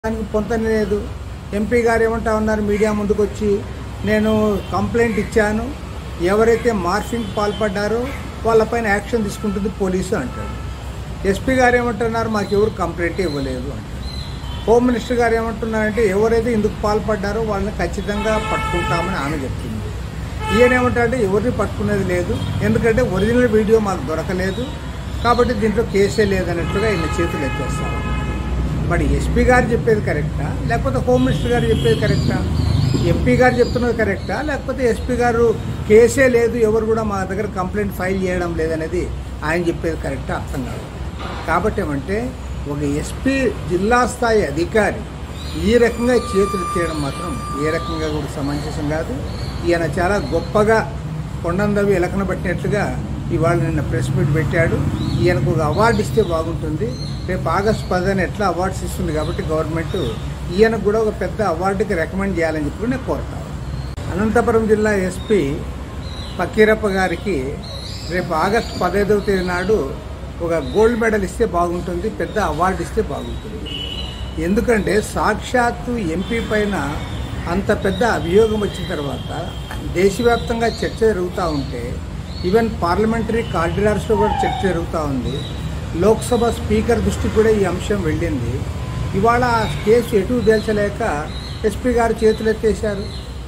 దానికి పొంతన లేదు ఎంపీ గారు ఏమంటా ఉన్నారు మీడియా ముందుకు వచ్చి నేను కంప్లైంట్ ఇచ్చాను ఎవరైతే మార్ఫింగ్ పాల్పడ్డారో వాళ్ళపైన యాక్షన్ తీసుకుంటుంది పోలీసు అంటాడు ఎస్పీ గారు ఏమంటున్నారు మాకు ఎవరు కంప్లైంట్ ఇవ్వలేదు అంటారు హోమ్ మినిస్టర్ గారు ఏమంటున్నారంటే ఎవరైతే ఇందుకు పాల్పడ్డారో వాళ్ళని ఖచ్చితంగా పట్టుకుంటామని ఆమె చెప్తుంది ఈయన ఏమంటారంటే ఎవరిని పట్టుకునేది లేదు ఎందుకంటే ఒరిజినల్ వీడియో మాకు దొరకలేదు కాబట్టి దీంట్లో కేసే లేదన్నట్లుగా ఈయన చేతులు ఎత్తేస్తాం మరి ఎస్పీ గారు చెప్పేది కరెక్టా లేకపోతే హోమ్ మినిస్టర్ గారు చెప్పేది కరెక్టా ఎంపీ గారు చెప్తున్నది కరెక్టా లేకపోతే ఎస్పీ గారు కేసే లేదు ఎవరు కూడా మా దగ్గర కంప్లైంట్ ఫైల్ చేయడం లేదనేది ఆయన చెప్పేది కరెక్టా అర్థం కాదు కాబట్టి ఏమంటే ఒక ఎస్పీ జిల్లా స్థాయి అధికారి ఈ రకంగా చేతులు తీయడం మాత్రం ఏ రకంగా కూడా సమంజసం కాదు ఈయన చాలా గొప్పగా కొండందవి ఎలకన పట్టినట్లుగా ఇవాళ నిన్న ప్రెస్ మీట్ పెట్టాడు ఈయనకు ఒక అవార్డు ఇస్తే బాగుంటుంది రేపు ఆగస్టు పదిహేను ఎట్లా అవార్డ్స్ ఇస్తుంది కాబట్టి గవర్నమెంట్ ఈయనకు కూడా ఒక పెద్ద అవార్డుకి రికమెండ్ చేయాలని చెప్పి నేను కోరుతాను అనంతపురం జిల్లా ఎస్పీ పకీరప్ప గారికి రేపు ఆగస్టు పదహైదవ తేదీ నాడు ఒక గోల్డ్ మెడల్ ఇస్తే బాగుంటుంది పెద్ద అవార్డు ఇస్తే బాగుంటుంది ఎందుకంటే సాక్షాత్తు ఎంపీ పైన అంత పెద్ద అభియోగం వచ్చిన తర్వాత దేశవ్యాప్తంగా చర్చ జరుగుతూ ఉంటే ఈవెన్ పార్లమెంటరీ కార్డినార్స్లో కూడా చర్చ జరుగుతూ ఉంది లోక్సభ స్పీకర్ దృష్టికి కూడా ఈ అంశం వెళ్ళింది ఇవాళ ఆ కేసు ఎటు తేల్చలేక ఎస్పీ గారు చేతులు ఎత్తేశారు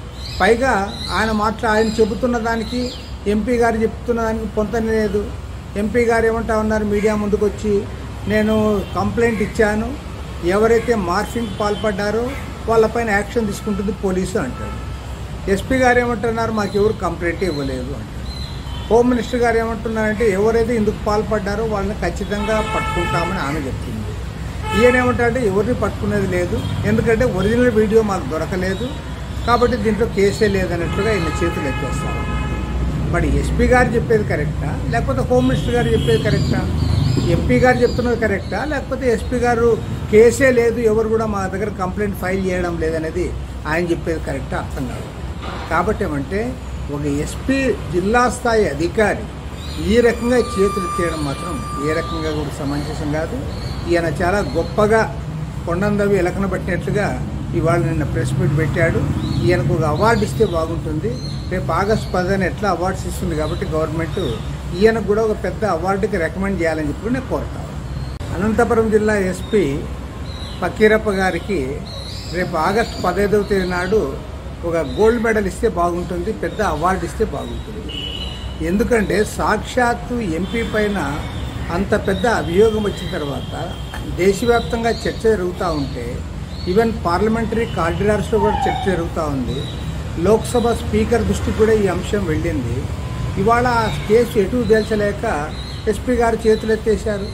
పైగా ఆయన మాట్లా ఆయన చెబుతున్న దానికి ఎంపీ గారు చెప్తున్న దానికి పొంతన లేదు ఎంపీ గారు ఏమంటా ఉన్నారు మీడియా ముందుకు వచ్చి నేను కంప్లైంట్ ఇచ్చాను ఎవరైతే మార్ఫింగ్ పాల్పడ్డారో వాళ్ళపైన యాక్షన్ తీసుకుంటుంది పోలీసు అంటాడు ఎస్పీ గారు ఏమంటున్నారు మాకు ఎవరు కంప్లైంట్ ఇవ్వలేదు అంటారు హోమ్ మినిస్టర్ గారు ఏమంటున్నారంటే ఎవరైతే ఇందుకు పాల్పడ్డారో వాళ్ళని ఖచ్చితంగా పట్టుకుంటామని ఆమె చెప్తుంది ఈయన ఏమంటారంటే ఎవరిని పట్టుకునేది లేదు ఎందుకంటే ఒరిజినల్ వీడియో మాకు దొరకలేదు కాబట్టి దీంట్లో కేసే లేదన్నట్లుగా ఈయన చేతులు ఎత్తేస్తాం మరి ఎస్పీ గారు చెప్పేది కరెక్టా లేకపోతే హోమ్ మినిస్టర్ గారు చెప్పేది కరెక్టా ఎంపీ గారు చెప్తున్నది కరెక్టా లేకపోతే ఎస్పీ గారు కేసే లేదు ఎవరు కూడా మా దగ్గర కంప్లైంట్ ఫైల్ చేయడం లేదనేది ఆయన చెప్పేది కరెక్టా అర్థం కాదు కాబట్టి ఏమంటే ఒక ఎస్పీ జిల్లా స్థాయి అధికారి ఈ రకంగా చేతులు తీయడం మాత్రం ఏ రకంగా కూడా సమంజసం కాదు ఈయన చాలా గొప్పగా కొండందవి ఎలకన పట్టినట్లుగా ఇవాళ నిన్న ప్రెస్ మీట్ పెట్టాడు ఈయనకు ఒక అవార్డు ఇస్తే బాగుంటుంది రేపు ఆగస్టు పదిహేను ఎట్లా అవార్డ్స్ ఇస్తుంది కాబట్టి గవర్నమెంట్ ఈయనకు కూడా ఒక పెద్ద అవార్డుకి రికమెండ్ చేయాలని చెప్పి నేను కోరుతాను అనంతపురం జిల్లా ఎస్పీ పకీరప్ప గారికి రేపు ఆగస్టు పదహైదవ తేదీ నాడు ఒక గోల్డ్ మెడల్ ఇస్తే బాగుంటుంది పెద్ద అవార్డు ఇస్తే బాగుంటుంది ఎందుకంటే సాక్షాత్తు ఎంపీ పైన అంత పెద్ద అభియోగం వచ్చిన తర్వాత దేశవ్యాప్తంగా చర్చ జరుగుతూ ఉంటే ఈవెన్ పార్లమెంటరీ కార్డినార్స్లో కూడా చర్చ జరుగుతూ ఉంది లోక్సభ స్పీకర్ దృష్టికి కూడా ఈ అంశం వెళ్ళింది ఇవాళ ఆ కేసు ఎటు తేల్చలేక ఎస్పీ గారు చేతులు ఎత్తేశారు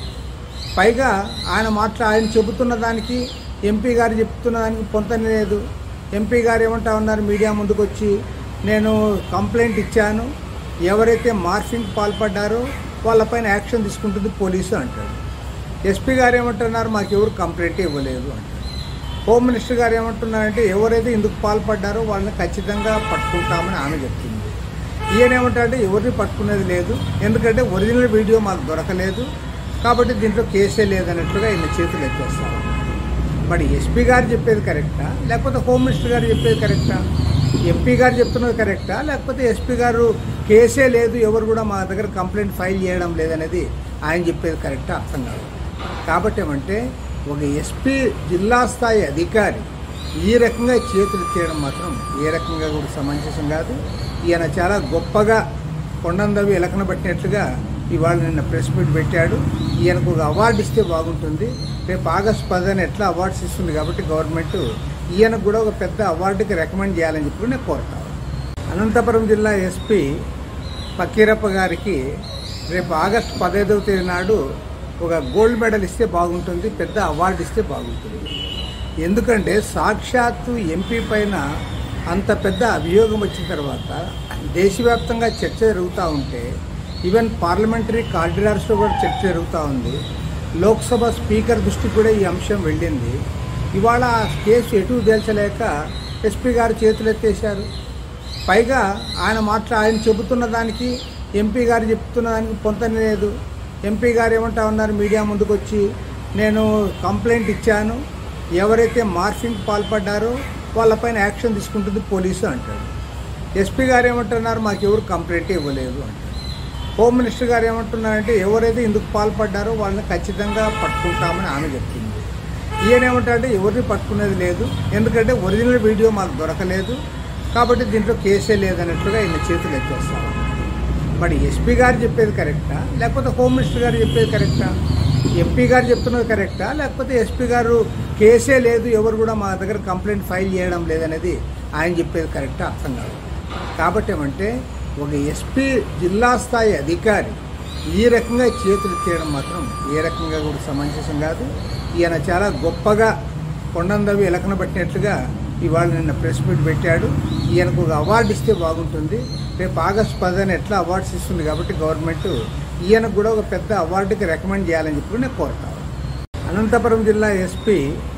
పైగా ఆయన మాట్లా ఆయన చెబుతున్న దానికి ఎంపీ గారు చెప్తున్న దానికి పొంతన లేదు ఎంపీ గారు ఏమంటా ఉన్నారు మీడియా ముందుకు వచ్చి నేను కంప్లైంట్ ఇచ్చాను ఎవరైతే మార్ఫింగ్ పాల్పడ్డారో వాళ్ళపైన యాక్షన్ తీసుకుంటుంది పోలీసు అంటాడు ఎస్పీ గారు ఏమంటున్నారు మాకు ఎవరు కంప్లైంట్ ఇవ్వలేదు అంటారు హోమ్ మినిస్టర్ గారు ఏమంటున్నారంటే ఎవరైతే ఇందుకు పాల్పడ్డారో వాళ్ళని ఖచ్చితంగా పట్టుకుంటామని ఆమె చెప్తుంది ఈయన ఏమంటారంటే ఎవరిని పట్టుకునేది లేదు ఎందుకంటే ఒరిజినల్ వీడియో మాకు దొరకలేదు కాబట్టి దీంట్లో కేసే లేదన్నట్లుగా ఈయన చేతులు ఎత్తేస్తాం మరి ఎస్పీ గారు చెప్పేది కరెక్టా లేకపోతే హోమ్ మినిస్టర్ గారు చెప్పేది కరెక్టా ఎంపీ గారు చెప్తున్నది కరెక్టా లేకపోతే ఎస్పీ గారు కేసే లేదు ఎవరు కూడా మా దగ్గర కంప్లైంట్ ఫైల్ చేయడం లేదనేది ఆయన చెప్పేది కరెక్టా అర్థం కాదు కాబట్టి ఏమంటే ఒక ఎస్పీ జిల్లా స్థాయి అధికారి ఈ రకంగా చేతులు తీయడం మాత్రం ఏ రకంగా కూడా సమంజసం కాదు ఈయన చాలా గొప్పగా కొండందవి ఎలకన పట్టినట్లుగా ఇవాళ నిన్న ప్రెస్ మీట్ పెట్టాడు ఈయనకు ఒక అవార్డు ఇస్తే బాగుంటుంది రేపు ఆగస్టు పదిహేను ఎట్లా అవార్డ్స్ ఇస్తుంది కాబట్టి గవర్నమెంట్ ఈయనకు కూడా ఒక పెద్ద అవార్డుకి రికమెండ్ చేయాలని చెప్పి నేను కోరుతాను అనంతపురం జిల్లా ఎస్పీ పకీరప్ప గారికి రేపు ఆగస్టు పదహైదవ తేదీ నాడు ఒక గోల్డ్ మెడల్ ఇస్తే బాగుంటుంది పెద్ద అవార్డు ఇస్తే బాగుంటుంది ఎందుకంటే సాక్షాత్తు ఎంపీ పైన అంత పెద్ద అభియోగం వచ్చిన తర్వాత దేశవ్యాప్తంగా చర్చ జరుగుతూ ఉంటే ఈవెన్ పార్లమెంటరీ కార్డినార్స్లో కూడా చర్చ జరుగుతూ ఉంది లోక్సభ స్పీకర్ దృష్టికి కూడా ఈ అంశం వెళ్ళింది ఇవాళ ఆ కేసు ఎటు తేల్చలేక ఎస్పీ గారు చేతులు ఎత్తేశారు పైగా ఆయన మాట్లా ఆయన చెబుతున్న దానికి ఎంపీ గారు చెప్తున్న దానికి పొంతన లేదు ఎంపీ గారు ఏమంటా ఉన్నారు మీడియా ముందుకు వచ్చి నేను కంప్లైంట్ ఇచ్చాను ఎవరైతే మార్ఫింగ్ పాల్పడ్డారో వాళ్ళపైన యాక్షన్ తీసుకుంటుంది పోలీసు అంటాడు ఎస్పీ గారు ఏమంటున్నారు మాకు ఎవరు కంప్లైంట్ ఇవ్వలేదు అంటారు హోమ్ మినిస్టర్ గారు ఏమంటున్నారంటే ఎవరైతే ఇందుకు పాల్పడ్డారో వాళ్ళని ఖచ్చితంగా పట్టుకుంటామని ఆమె చెప్పింది ఈయన ఏమంటారంటే ఎవరిని పట్టుకునేది లేదు ఎందుకంటే ఒరిజినల్ వీడియో మాకు దొరకలేదు కాబట్టి దీంట్లో కేసే లేదన్నట్లుగా ఈయన చేతులు ఎత్తేస్తారు మరి ఎస్పీ గారు చెప్పేది కరెక్టా లేకపోతే హోమ్ మినిస్టర్ గారు చెప్పేది కరెక్టా ఎంపీ గారు చెప్తున్నది కరెక్టా లేకపోతే ఎస్పీ గారు కేసే లేదు ఎవరు కూడా మా దగ్గర కంప్లైంట్ ఫైల్ చేయడం లేదనేది ఆయన చెప్పేది కరెక్టా అర్థం కాదు కాబట్టి ఏమంటే ఒక ఎస్పీ జిల్లా స్థాయి అధికారి ఈ రకంగా చేతులు ఎత్తేయడం మాత్రం ఏ రకంగా కూడా సమంజసం కాదు ఈయన చాలా గొప్పగా కొండందవి ఎలకన పట్టినట్లుగా ఇవాళ నిన్న ప్రెస్ మీట్ పెట్టాడు ఈయనకు ఒక అవార్డు ఇస్తే బాగుంటుంది రేపు ఆగస్టు పదిహేను ఎట్లా అవార్డ్స్ ఇస్తుంది కాబట్టి గవర్నమెంట్ ఈయనకు కూడా ఒక పెద్ద అవార్డుకి రికమెండ్ చేయాలని చెప్పి నేను కోరుతాను అనంతపురం జిల్లా ఎస్పీ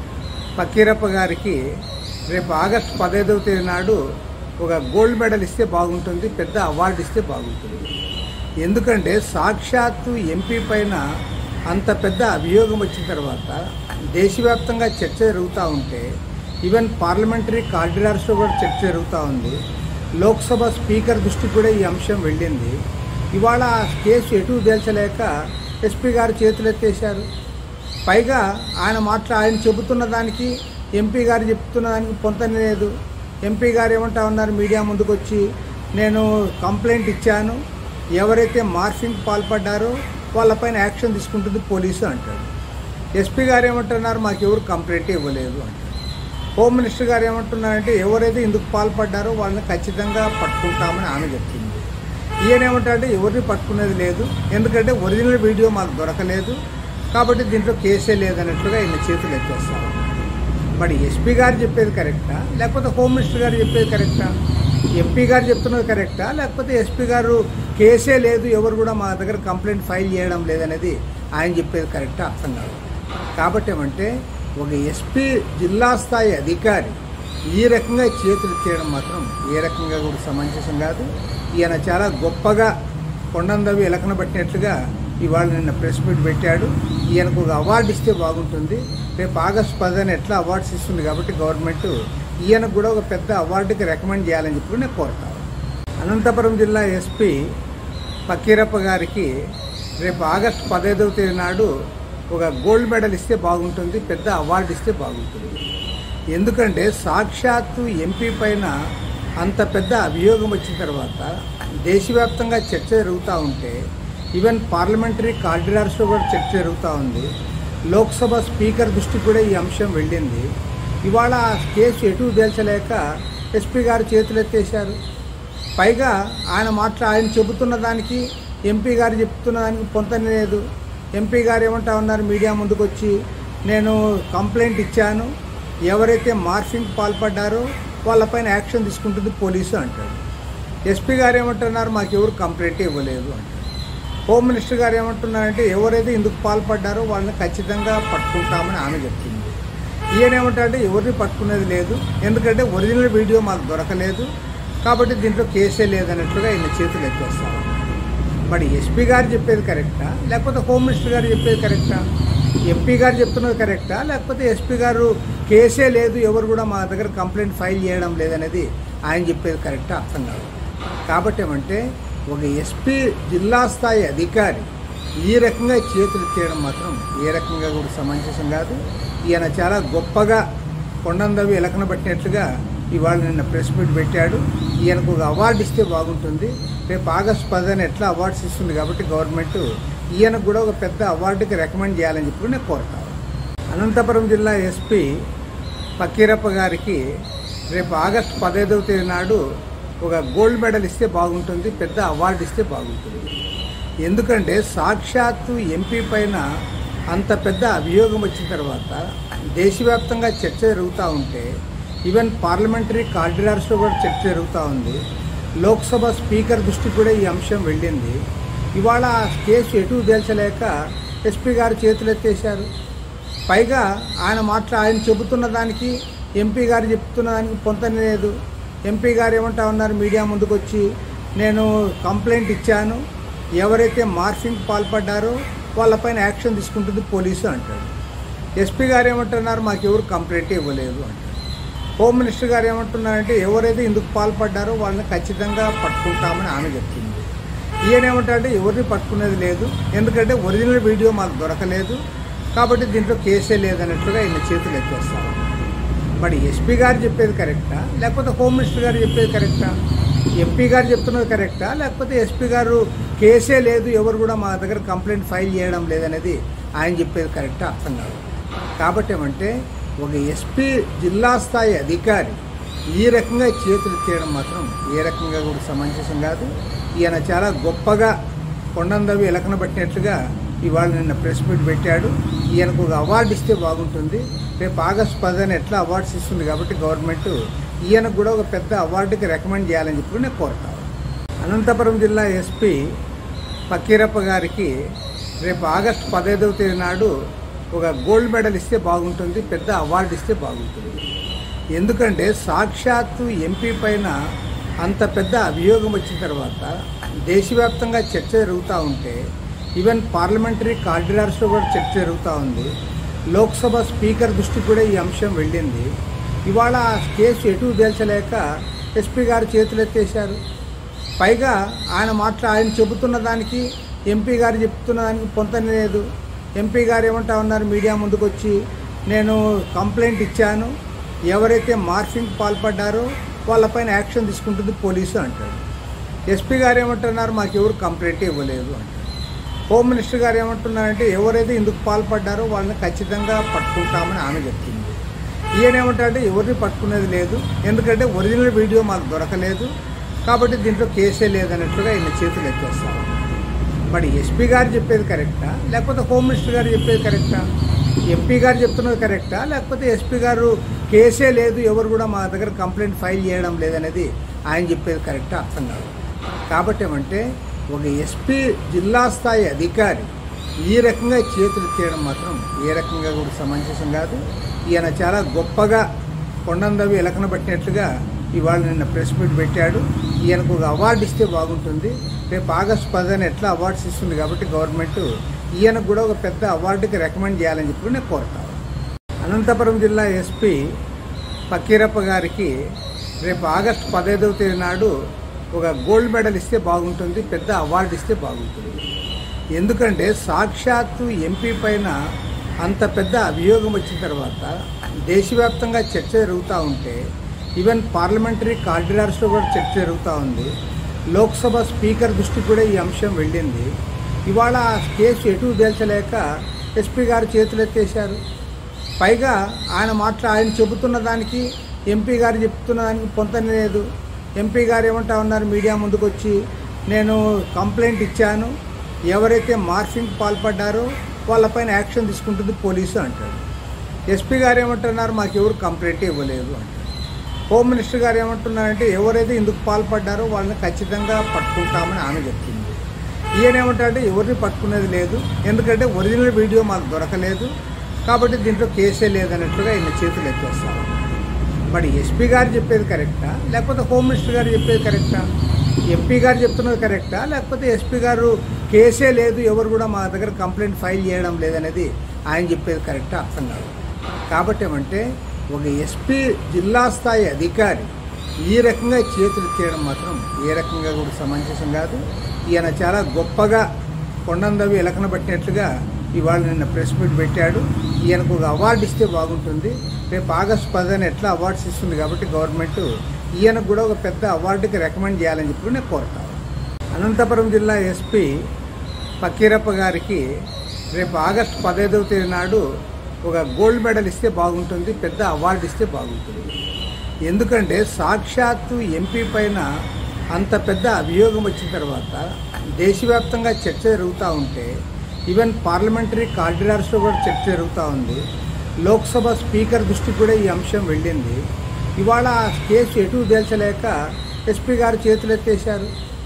పకీరప్ప గారికి రేపు ఆగస్టు పదహైదవ తేదీ నాడు ఒక గోల్డ్ మెడల్ ఇస్తే బాగుంటుంది పెద్ద అవార్డు ఇస్తే బాగుంటుంది ఎందుకంటే సాక్షాత్తు ఎంపీ పైన అంత పెద్ద అభియోగం వచ్చిన తర్వాత దేశవ్యాప్తంగా చర్చ జరుగుతూ ఉంటే ఈవెన్ పార్లమెంటరీ కార్డినార్స్లో కూడా చర్చ జరుగుతూ ఉంది లోక్సభ స్పీకర్ దృష్టికి కూడా ఈ అంశం వెళ్ళింది ఇవాళ ఆ కేసు ఎటు తేల్చలేక ఎస్పీ గారు చేతులు ఎత్తేశారు పైగా ఆయన మాట్లా ఆయన చెబుతున్న దానికి ఎంపీ గారు చెప్తున్న దానికి పొంతన లేదు ఎంపీ గారు ఏమంటా ఉన్నారు మీడియా ముందుకు వచ్చి నేను కంప్లైంట్ ఇచ్చాను ఎవరైతే మార్ఫింగ్ పాల్పడ్డారో వాళ్ళపైన యాక్షన్ తీసుకుంటుంది పోలీసు అంటాడు ఎస్పీ గారు ఏమంటున్నారు మాకు ఎవరు కంప్లైంట్ ఇవ్వలేదు అంటారు హోమ్ మినిస్టర్ గారు ఏమంటున్నారంటే ఎవరైతే ఇందుకు పాల్పడ్డారో వాళ్ళని ఖచ్చితంగా పట్టుకుంటామని ఆమె చెప్పింది ఈయన ఏమంటారంటే ఎవరిని పట్టుకునేది లేదు ఎందుకంటే ఒరిజినల్ వీడియో మాకు దొరకలేదు కాబట్టి దీంట్లో కేసే లేదన్నట్లుగా ఈయన చేతులు ఎత్తేస్తారు మరి ఎస్పీ గారు చెప్పేది కరెక్టా లేకపోతే హోమ్ మినిస్టర్ గారు చెప్పేది కరెక్టా ఎంపీ గారు చెప్తున్నది కరెక్టా లేకపోతే ఎస్పీ గారు కేసే లేదు ఎవరు కూడా మా దగ్గర కంప్లైంట్ ఫైల్ చేయడం లేదనేది ఆయన చెప్పేది కరెక్టా అర్థం కాదు కాబట్టి ఏమంటే ఒక ఎస్పీ జిల్లా స్థాయి అధికారి ఈ రకంగా చేతులు ఎత్తేయడం మాత్రం ఏ రకంగా కూడా సమంజసం కాదు ఈయన చాలా గొప్పగా కొండందవి ఎలకన పట్టినట్లుగా ఇవాళ నిన్న ప్రెస్ మీట్ పెట్టాడు ఈయనకు ఒక అవార్డు ఇస్తే బాగుంటుంది రేపు ఆగస్టు పదిహేను ఎట్లా అవార్డ్స్ ఇస్తుంది కాబట్టి గవర్నమెంట్ ఈయనకు కూడా ఒక పెద్ద అవార్డుకి రికమెండ్ చేయాలని చెప్పి నేను కోరుతాను అనంతపురం జిల్లా ఎస్పీ పకీరప్ప గారికి రేపు ఆగస్టు పదహైదవ తేదీ నాడు ఒక గోల్డ్ మెడల్ ఇస్తే బాగుంటుంది పెద్ద అవార్డు ఇస్తే బాగుంటుంది ఎందుకంటే సాక్షాత్తు ఎంపీ పైన అంత పెద్ద అభియోగం వచ్చిన తర్వాత దేశవ్యాప్తంగా చర్చ జరుగుతూ ఉంటే ఈవెన్ పార్లమెంటరీ కార్డినార్స్లో కూడా చర్చ జరుగుతూ ఉంది లోక్సభ స్పీకర్ దృష్టికి కూడా ఈ అంశం వెళ్ళింది ఇవాళ ఆ కేసు ఎటు తేల్చలేక ఎస్పీ గారు చేతులు ఎత్తేశారు పైగా ఆయన మాట్లా ఆయన చెబుతున్న దానికి ఎంపీ గారు చెప్తున్న దానికి పొంతన లేదు ఎంపీ గారు ఏమంటా ఉన్నారు మీడియా ముందుకు వచ్చి నేను కంప్లైంట్ ఇచ్చాను ఎవరైతే మార్ఫింగ్ పాల్పడ్డారో వాళ్ళపైన యాక్షన్ తీసుకుంటుంది పోలీసు అంటాడు ఎస్పీ గారు ఏమంటున్నారు మాకు ఎవరు కంప్లైంట్ ఇవ్వలేదు అంటారు హోమ్ మినిస్టర్ గారు ఏమంటున్నారంటే ఎవరైతే ఇందుకు పాల్పడ్డారో వాళ్ళని ఖచ్చితంగా పట్టుకుంటామని ఆమె చెప్పింది ఈయన ఏమంటారంటే ఎవరిని పట్టుకునేది లేదు ఎందుకంటే ఒరిజినల్ వీడియో మాకు దొరకలేదు కాబట్టి దీంట్లో కేసే లేదన్నట్లుగా ఈయన చేతులు ఎత్తేస్తారు మరి ఎస్పీ గారు చెప్పేది కరెక్టా లేకపోతే హోమ్ మినిస్టర్ గారు చెప్పేది కరెక్టా ఎంపీ గారు చెప్తున్నది కరెక్టా లేకపోతే ఎస్పీ గారు కేసే లేదు ఎవరు కూడా మా దగ్గర కంప్లైంట్ ఫైల్ చేయడం లేదనేది ఆయన చెప్పేది కరెక్టా అర్థం కాదు కాబట్టి ఏమంటే ఒక ఎస్పీ జిల్లా స్థాయి అధికారి ఈ రకంగా చేతులు ఎత్తేయడం మాత్రం ఏ రకంగా కూడా సమంజసం కాదు ఈయన చాలా గొప్పగా కొండందవి ఎలకన పట్టినట్లుగా ఇవాళ నిన్న ప్రెస్ మీట్ పెట్టాడు ఈయనకు ఒక అవార్డు ఇస్తే బాగుంటుంది రేపు ఆగస్టు పదిహేను ఎట్లా అవార్డ్స్ ఇస్తుంది కాబట్టి గవర్నమెంట్ ఈయనకు కూడా ఒక పెద్ద అవార్డుకి రికమెండ్ చేయాలని చెప్పి నేను కోరుతాను అనంతపురం జిల్లా ఎస్పీ పకీరప్ప గారికి రేపు ఆగస్టు పదహైదవ తేదీ నాడు ఒక గోల్డ్ మెడల్ ఇస్తే బాగుంటుంది పెద్ద అవార్డు ఇస్తే బాగుంటుంది ఎందుకంటే సాక్షాత్తు ఎంపీ పైన అంత పెద్ద అభియోగం వచ్చిన తర్వాత దేశవ్యాప్తంగా చర్చ జరుగుతూ ఉంటే ఈవెన్ పార్లమెంటరీ కార్డినార్స్లో కూడా చర్చ జరుగుతూ ఉంది లోక్సభ స్పీకర్ దృష్టికి కూడా ఈ అంశం వెళ్ళింది ఇవాళ ఆ కేసు ఎటు తేల్చలేక ఎస్పీ గారు చేతులు ఎత్తేశారు పైగా ఆయన మాట్లా ఆయన చెబుతున్న దానికి ఎంపీ గారు చెప్తున్న దానికి పొంతన లేదు ఎంపీ గారు ఏమంటా ఉన్నారు మీడియా ముందుకు వచ్చి నేను కంప్లైంట్ ఇచ్చాను ఎవరైతే మార్ఫింగ్ పాల్పడ్డారో వాళ్ళపైన యాక్షన్ తీసుకుంటుంది పోలీసు అంటాడు ఎస్పీ గారు ఏమంటున్నారు మాకు ఎవరు కంప్లైంట్ ఇవ్వలేదు అంటారు హోమ్ మినిస్టర్ గారు ఏమంటున్నారంటే ఎవరైతే ఇందుకు పాల్పడ్డారో వాళ్ళని ఖచ్చితంగా పట్టుకుంటామని ఆమె చెప్తుంది ఈయన ఏమంటారంటే ఎవరిని పట్టుకునేది లేదు ఎందుకంటే ఒరిజినల్ వీడియో మాకు దొరకలేదు కాబట్టి దీంట్లో కేసే లేదన్నట్లుగా ఈయన చేతులు ఎత్తేస్తాం మరి ఎస్పీ గారు చెప్పేది కరెక్టా లేకపోతే హోమ్ మినిస్టర్ గారు చెప్పేది కరెక్టా ఎంపీ గారు చెప్తున్నది కరెక్టా లేకపోతే ఎస్పీ గారు కేసే లేదు ఎవరు కూడా మా దగ్గర కంప్లైంట్ ఫైల్ చేయడం లేదనేది ఆయన చెప్పేది కరెక్టా అర్థం కాదు కాబట్టి ఏమంటే ఒక ఎస్పీ జిల్లా స్థాయి అధికారి ఈ రకంగా చేతులు ఎత్తేయడం మాత్రం ఏ రకంగా కూడా సమంజసం కాదు ఈయన చాలా గొప్పగా కొండందవి ఎలకన పట్టినట్లుగా ఇవాళ నిన్న ప్రెస్ మీట్ పెట్టాడు ఈయనకు ఒక అవార్డు ఇస్తే బాగుంటుంది రేపు ఆగస్టు పదిహేను ఎట్లా అవార్డ్స్ ఇస్తుంది కాబట్టి గవర్నమెంట్ ఈయనకు కూడా ఒక పెద్ద అవార్డుకి రికమెండ్ చేయాలని చెప్పి నేను కోరుతాను అనంతపురం జిల్లా ఎస్పీ పకీరప్ప గారికి రేపు ఆగస్టు పదహైదవ తేదీ నాడు ఒక గోల్డ్ మెడల్ ఇస్తే బాగుంటుంది పెద్ద అవార్డు ఇస్తే బాగుంటుంది ఎందుకంటే సాక్షాత్తు ఎంపీ పైన అంత పెద్ద అభియోగం వచ్చిన తర్వాత దేశవ్యాప్తంగా చర్చ జరుగుతూ ఉంటే ఈవెన్ పార్లమెంటరీ కారిడార్స్లో కూడా చర్చ జరుగుతూ ఉంది లోక్సభ స్పీకర్ దృష్టికి కూడా ఈ అంశం వెళ్ళింది ఇవాళ ఆ కేసు ఎటు తేల్చలేక ఎస్పీ గారు చేతులు ఎత్తేశారు పైగా ఆయన మాట్లా ఆయన చెబుతున్న దానికి ఎంపీ గారు చెప్తున్న దానికి పొంతన లేదు ఎంపీ గారు ఏమంటా ఉన్నారు మీడియా ముందుకు వచ్చి నేను కంప్లైంట్ ఇచ్చాను ఎవరైతే మార్ఫింగ్ పాల్పడ్డారో వాళ్ళపైన యాక్షన్ తీసుకుంటుంది పోలీసు అంటాడు ఎస్పీ గారు ఏమంటున్నారు మాకు ఎవరు కంప్లైంట్ ఇవ్వలేదు అంటారు హోమ్ మినిస్టర్ గారు ఏమంటున్నారంటే ఎవరైతే ఇందుకు పాల్పడ్డారో వాళ్ళని ఖచ్చితంగా పట్టుకుంటామని ఆమె చెప్తుంది ఈయన ఏమంటారంటే ఎవరిని పట్టుకునేది లేదు ఎందుకంటే ఒరిజినల్ వీడియో మాకు దొరకలేదు కాబట్టి దీంట్లో కేసే లేదన్నట్లుగా ఈయన చేతులు ఎత్తేస్తాం మరి ఎస్పీ గారు చెప్పేది కరెక్టా లేకపోతే హోమ్ మినిస్టర్ గారు చెప్పేది కరెక్టా ఎంపీ గారు చెప్తున్నది కరెక్టా లేకపోతే ఎస్పీ గారు కేసే లేదు ఎవరు కూడా మా దగ్గర కంప్లైంట్ ఫైల్ చేయడం లేదనేది ఆయన చెప్పేది కరెక్టా అర్థం కాదు కాబట్టి ఏమంటే ఒక ఎస్పీ జిల్లా స్థాయి అధికారి ఈ రకంగా చేతులు ఎత్తేయడం మాత్రం ఏ రకంగా కూడా సమంజసం కాదు ఈయన చాలా గొప్పగా కొండందవి ఎలకన పట్టినట్లుగా ఇవాళ నిన్న ప్రెస్ మీట్ పెట్టాడు ఈయనకు ఒక అవార్డు ఇస్తే బాగుంటుంది రేపు ఆగస్టు పదిహేను ఎట్లా అవార్డ్స్ ఇస్తుంది కాబట్టి గవర్నమెంట్ ఈయనకు కూడా ఒక పెద్ద అవార్డుకి రికమెండ్ చేయాలని చెప్పి నేను కోరుతాను అనంతపురం జిల్లా ఎస్పీ పకీరప్ప గారికి రేపు ఆగస్టు పదహైదవ తేదీ నాడు ఒక గోల్డ్ మెడల్ ఇస్తే బాగుంటుంది పెద్ద అవార్డు ఇస్తే బాగుంటుంది ఎందుకంటే సాక్షాత్తు ఎంపీ పైన అంత పెద్ద అభియోగం వచ్చిన తర్వాత దేశవ్యాప్తంగా చర్చ జరుగుతూ ఉంటే ఈవెన్ పార్లమెంటరీ కారిడార్స్లో కూడా చర్చ జరుగుతూ ఉంది లోక్సభ స్పీకర్ దృష్టికి కూడా ఈ అంశం వెళ్ళింది ఇవాళ ఆ కేసు ఎటు తేల్చలేక ఎస్పీ గారు చేతులు ఎత్తేశారు పైగా ఆయన మాట్లా ఆయన చెబుతున్న దానికి ఎంపీ గారు చెప్తున్న దానికి పొంతన లేదు ఎంపీ గారు ఏమంటా ఉన్నారు మీడియా ముందుకు వచ్చి నేను కంప్లైంట్ ఇచ్చాను ఎవరైతే మార్ఫింగ్ పాల్పడ్డారో వాళ్ళపైన యాక్షన్ తీసుకుంటుంది పోలీసు అంటాడు ఎస్పీ గారు ఏమంటున్నారు మాకు ఎవరు కంప్లైంట్ ఇవ్వలేదు అంటారు హోమ్ మినిస్టర్ గారు ఏమంటున్నారంటే ఎవరైతే ఇందుకు పాల్పడ్డారో వాళ్ళని ఖచ్చితంగా పట్టుకుంటామని ఆమె చెప్తుంది ఈయన ఏమంటారంటే ఎవరిని పట్టుకునేది లేదు ఎందుకంటే ఒరిజినల్ వీడియో మాకు దొరకలేదు కాబట్టి దీంట్లో కేసే లేదన్నట్లుగా ఈయన చేతులు ఎత్తేస్తాం మరి ఎస్పీ గారు చెప్పేది కరెక్టా లేకపోతే హోమ్ మినిస్టర్ గారు చెప్పేది కరెక్టా ఎంపీ గారు చెప్తున్నది కరెక్టా లేకపోతే ఎస్పీ గారు కేసే లేదు ఎవరు కూడా మా దగ్గర కంప్లైంట్ ఫైల్ చేయడం లేదనేది ఆయన చెప్పేది కరెక్టా అర్థం కాదు కాబట్టి ఏమంటే ఒక ఎస్పీ జిల్లా స్థాయి అధికారి ఈ రకంగా చేతులు ఎత్తేయడం మాత్రం ఏ రకంగా కూడా సమంజసం కాదు ఈయన చాలా గొప్పగా కొండందవి ఎలకన పట్టినట్లుగా ఇవాళ నిన్న ప్రెస్ మీట్ పెట్టాడు ఈయనకు ఒక అవార్డు ఇస్తే బాగుంటుంది రేపు ఆగస్టు పదిహేను ఎట్లా అవార్డ్స్ ఇస్తుంది కాబట్టి గవర్నమెంట్ ఈయనకు కూడా ఒక పెద్ద అవార్డుకి రికమెండ్ చేయాలని చెప్పి నేను కోరుతాను అనంతపురం జిల్లా ఎస్పీ పకీరప్ప గారికి రేపు ఆగస్టు పదహైదవ తేదీ నాడు ఒక గోల్డ్ మెడల్ ఇస్తే బాగుంటుంది పెద్ద అవార్డు ఇస్తే బాగుంటుంది ఎందుకంటే సాక్షాత్తు ఎంపీ పైన అంత పెద్ద అభియోగం వచ్చిన తర్వాత దేశవ్యాప్తంగా చర్చ జరుగుతూ ఉంటే ఈవెన్ పార్లమెంటరీ కారిడార్స్లో కూడా చర్చ జరుగుతూ ఉంది లోక్సభ స్పీకర్ దృష్టికి కూడా ఈ అంశం వెళ్ళింది ఇవాళ ఆ కేసు ఎటు తేల్చలేక ఎస్పీ గారు చేతులు ఎత్తేశారు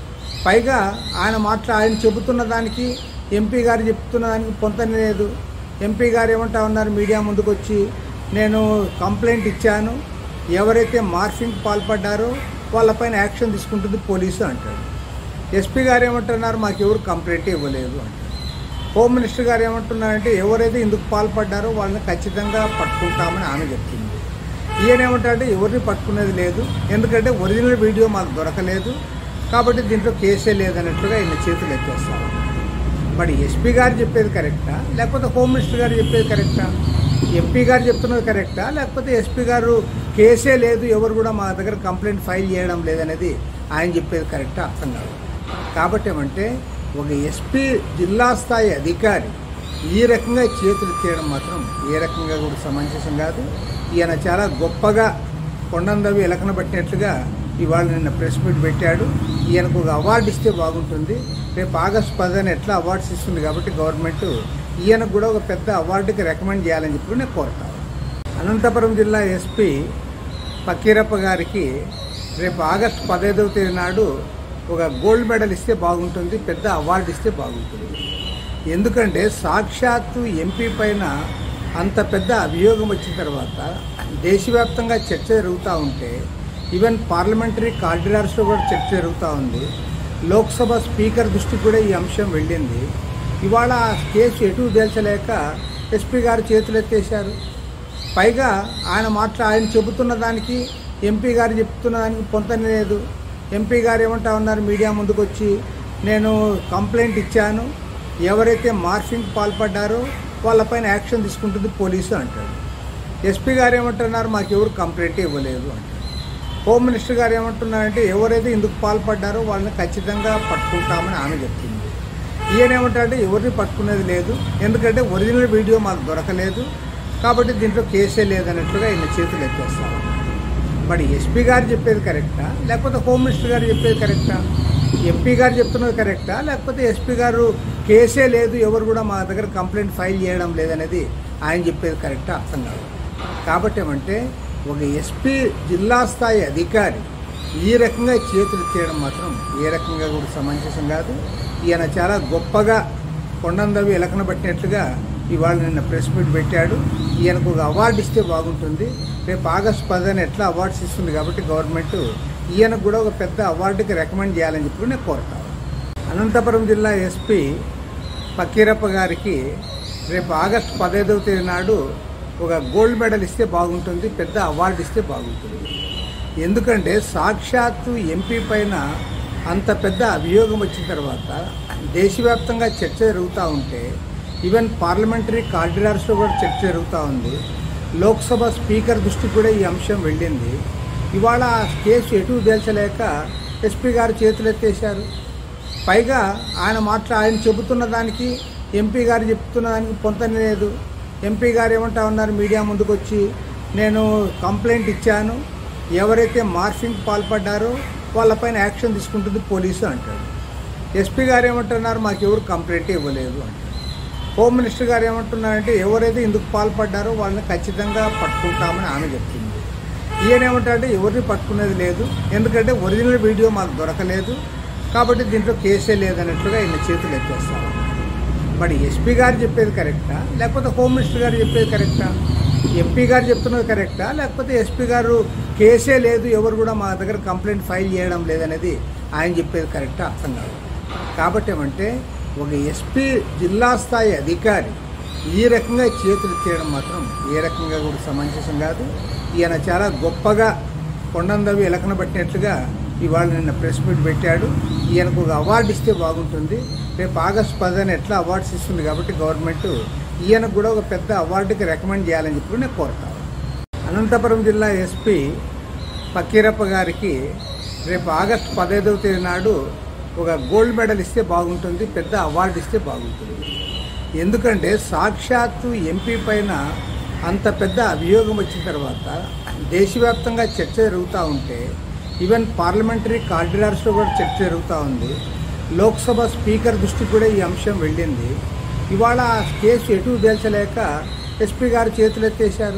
పైగా ఆయన మాట్లా ఆయన చెబుతున్న దానికి ఎంపీ గారు చెప్తున్న దానికి పొంతన లేదు ఎంపీ గారు ఏమంటా ఉన్నారు మీడియా ముందుకు వచ్చి నేను కంప్లైంట్ ఇచ్చాను ఎవరైతే మార్ఫింగ్ పాల్పడ్డారో వాళ్ళపైన యాక్షన్ తీసుకుంటుంది పోలీసు అంటాడు ఎస్పీ గారు ఏమంటున్నారు మాకు ఎవరు కంప్లైంట్ ఇవ్వలేదు అంటారు హోమ్ మినిస్టర్ గారు ఏమంటున్నారంటే ఎవరైతే ఇందుకు పాల్పడ్డారో వాళ్ళని ఖచ్చితంగా పట్టుకుంటామని ఆమె చెప్తుంది ఈయన ఏమంటారంటే ఎవరిని పట్టుకునేది లేదు ఎందుకంటే ఒరిజినల్ వీడియో మాకు దొరకలేదు కాబట్టి దీంట్లో కేసే లేదన్నట్లుగా ఈయన చేతులు ఎత్తేస్తారు మరి ఎస్పీ గారు చెప్పేది కరెక్టా లేకపోతే హోమ్ మినిస్టర్ గారు చెప్పేది కరెక్టా ఎంపీ గారు చెప్తున్నది కరెక్టా లేకపోతే ఎస్పీ గారు కేసే లేదు ఎవరు కూడా మా దగ్గర కంప్లైంట్ ఫైల్ చేయడం లేదనేది ఆయన చెప్పేది కరెక్టా అర్థం కాదు కాబట్టి ఏమంటే ఒక ఎస్పీ జిల్లా స్థాయి అధికారి ఈ రకంగా చేతులు ఎత్తేయడం మాత్రం ఏ రకంగా కూడా సమంజసం కాదు ఈయన చాలా గొప్పగా కొండందవి ఎలకన పట్టినట్లుగా ఇవాళ నిన్న ప్రెస్ మీట్ పెట్టాడు ఈయనకు ఒక అవార్డు ఇస్తే బాగుంటుంది రేపు ఆగస్టు పదిహేను ఎట్లా అవార్డ్స్ ఇస్తుంది కాబట్టి గవర్నమెంట్ ఈయనకు కూడా ఒక పెద్ద అవార్డుకి రికమెండ్ చేయాలని చెప్పి నేను కోరుతాను అనంతపురం జిల్లా ఎస్పీ పకీరప్ప గారికి రేపు ఆగస్టు పదహైదవ తేదీ నాడు ఒక గోల్డ్ మెడల్ ఇస్తే బాగుంటుంది పెద్ద అవార్డు ఇస్తే బాగుంటుంది ఎందుకంటే సాక్షాత్తు ఎంపీ పైన అంత పెద్ద అభియోగం వచ్చిన తర్వాత దేశవ్యాప్తంగా చర్చ జరుగుతూ ఉంటే ఈవెన్ పార్లమెంటరీ కారిడార్స్లో కూడా చర్చ జరుగుతూ ఉంది లోక్సభ స్పీకర్ దృష్టికి కూడా ఈ అంశం వెళ్ళింది ఇవాళ ఆ కేసు ఎటు తేల్చలేక ఎస్పీ గారు చేతులు ఎత్తేశారు పైగా ఆయన మాట్లా ఆయన చెబుతున్న దానికి ఎంపీ గారు చెప్తున్న దానికి పొంతనే లేదు ఎంపీ గారు ఏమంటా ఉన్నారు మీడియా ముందుకు వచ్చి నేను కంప్లైంట్ ఇచ్చాను ఎవరైతే మార్ఫింగ్ పాల్పడ్డారో వాళ్ళపైన యాక్షన్ తీసుకుంటుంది పోలీసు అంటాడు ఎస్పీ గారు ఏమంటున్నారు మాకు ఎవరు కంప్లైంట్ ఇవ్వలేదు అంటారు హోమ్ మినిస్టర్ గారు ఏమంటున్నారంటే ఎవరైతే ఇందుకు పాల్పడ్డారో వాళ్ళని ఖచ్చితంగా పట్టుకుంటామని ఆమె చెప్తుంది ఈయన ఏమంటారంటే ఎవరిని పట్టుకునేది లేదు ఎందుకంటే ఒరిజినల్ వీడియో మాకు దొరకలేదు కాబట్టి దీంట్లో కేసే లేదన్నట్లుగా ఈయన చేతులు ఎత్తేస్తారు మరి ఎస్పీ గారు చెప్పేది కరెక్టా లేకపోతే హోమ్ మినిస్టర్ గారు చెప్పేది కరెక్టా ఎంపీ గారు చెప్తున్నది కరెక్టా లేకపోతే ఎస్పీ గారు కేసే లేదు ఎవరు కూడా మా దగ్గర కంప్లైంట్ ఫైల్ చేయడం లేదనేది ఆయన చెప్పేది కరెక్టా అర్థం కాదు కాబట్టి ఏమంటే ఒక ఎస్పీ జిల్లా స్థాయి అధికారి ఈ రకంగా చేతులు ఎత్తేయడం మాత్రం ఏ రకంగా కూడా సమంజసం కాదు ఈయన చాలా గొప్పగా కొండందవి ఎలకన పట్టినట్లుగా ఇవాళ నిన్న ప్రెస్ మీట్ పెట్టాడు ఈయనకు ఒక అవార్డు ఇస్తే బాగుంటుంది రేపు ఆగస్టు పదిహేను ఎట్లా అవార్డ్స్ ఇస్తుంది కాబట్టి గవర్నమెంట్ ఈయనకు కూడా ఒక పెద్ద అవార్డుకి రికమెండ్ చేయాలని చెప్పి నేను కోరుతాను అనంతపురం జిల్లా ఎస్పీ పకీరప్ప గారికి రేపు ఆగస్టు పదహైదవ తేదీ నాడు ఒక గోల్డ్ మెడల్ ఇస్తే బాగుంటుంది పెద్ద అవార్డు ఇస్తే బాగుంటుంది ఎందుకంటే సాక్షాత్తు ఎంపీ పైన అంత పెద్ద అభియోగం వచ్చిన తర్వాత దేశవ్యాప్తంగా చర్చ జరుగుతూ ఉంటే ఈవెన్ పార్లమెంటరీ కారిడార్స్లో కూడా చర్చ జరుగుతూ ఉంది లోక్సభ స్పీకర్ దృష్టికి కూడా ఈ అంశం వెళ్ళింది ఇవాళ ఆ కేసు ఎటు తేల్చలేక ఎస్పీ గారు చేతులు ఎత్తేశారు పైగా ఆయన మాట్లా ఆయన చెబుతున్న దానికి ఎంపీ గారు చెప్తున్న దానికి పొంతనే లేదు ఎంపీ గారు ఏమంటా ఉన్నారు మీడియా ముందుకు వచ్చి నేను కంప్లైంట్ ఇచ్చాను ఎవరైతే మార్ఫింగ్ పాల్పడ్డారో వాళ్ళపైన యాక్షన్ తీసుకుంటుంది పోలీసు అంటాడు ఎస్పీ గారు ఏమంటున్నారు మాకు ఎవరు కంప్లైంట్ ఇవ్వలేదు అంటారు హోమ్ మినిస్టర్ గారు ఏమంటున్నారంటే ఎవరైతే ఇందుకు పాల్పడ్డారో వాళ్ళని ఖచ్చితంగా పట్టుకుంటామని ఆమె చెప్తుంది ఈయన ఏమంటారంటే ఎవరిని పట్టుకునేది లేదు ఎందుకంటే ఒరిజినల్ వీడియో మాకు దొరకలేదు కాబట్టి దీంట్లో కేసే లేదన్నట్లుగా ఈయన చేతులు ఎత్తేస్తారు మరి ఎస్పీ గారు చెప్పేది కరెక్టా లేకపోతే హోమ్ మినిస్టర్ గారు చెప్పేది కరెక్టా ఎంపీ గారు చెప్తున్నది కరెక్టా లేకపోతే ఎస్పీ గారు కేసే లేదు ఎవరు కూడా మా దగ్గర కంప్లైంట్ ఫైల్ చేయడం లేదనేది ఆయన చెప్పేది కరెక్టా అర్థం కాదు కాబట్టి ఏమంటే ఒక ఎస్పీ జిల్లా స్థాయి అధికారి ఈ రకంగా చేతులు ఎత్తేయడం మాత్రం ఏ రకంగా కూడా సమంజసం కాదు ఈయన చాలా గొప్పగా కొండందవి ఎలకన పట్టినట్లుగా ఇవాళ నిన్న ప్రెస్ మీట్ పెట్టాడు ఈయనకు ఒక అవార్డు ఇస్తే బాగుంటుంది రేపు ఆగస్టు పదిహేను ఎట్లా అవార్డ్స్ ఇస్తుంది కాబట్టి గవర్నమెంట్ ఈయనకు కూడా ఒక పెద్ద అవార్డుకి రికమెండ్ చేయాలని చెప్పి నేను కోరుతాను అనంతపురం జిల్లా ఎస్పీ పకీరప్ప గారికి రేపు ఆగస్టు పదహైదవ తేదీ నాడు ఒక గోల్డ్ మెడల్ ఇస్తే బాగుంటుంది పెద్ద అవార్డు ఇస్తే బాగుంటుంది ఎందుకంటే సాక్షాత్తు ఎంపీ పైన అంత పెద్ద అభియోగం వచ్చిన తర్వాత దేశవ్యాప్తంగా చర్చ జరుగుతూ ఉంటే ఈవెన్ పార్లమెంటరీ కారిడార్స్లో కూడా చర్చ జరుగుతూ ఉంది లోక్సభ స్పీకర్ దృష్టికి కూడా ఈ అంశం వెళ్ళింది ఇవాళ ఆ కేసు ఎటు తేల్చలేక ఎస్పీ గారు చేతులు ఎత్తేశారు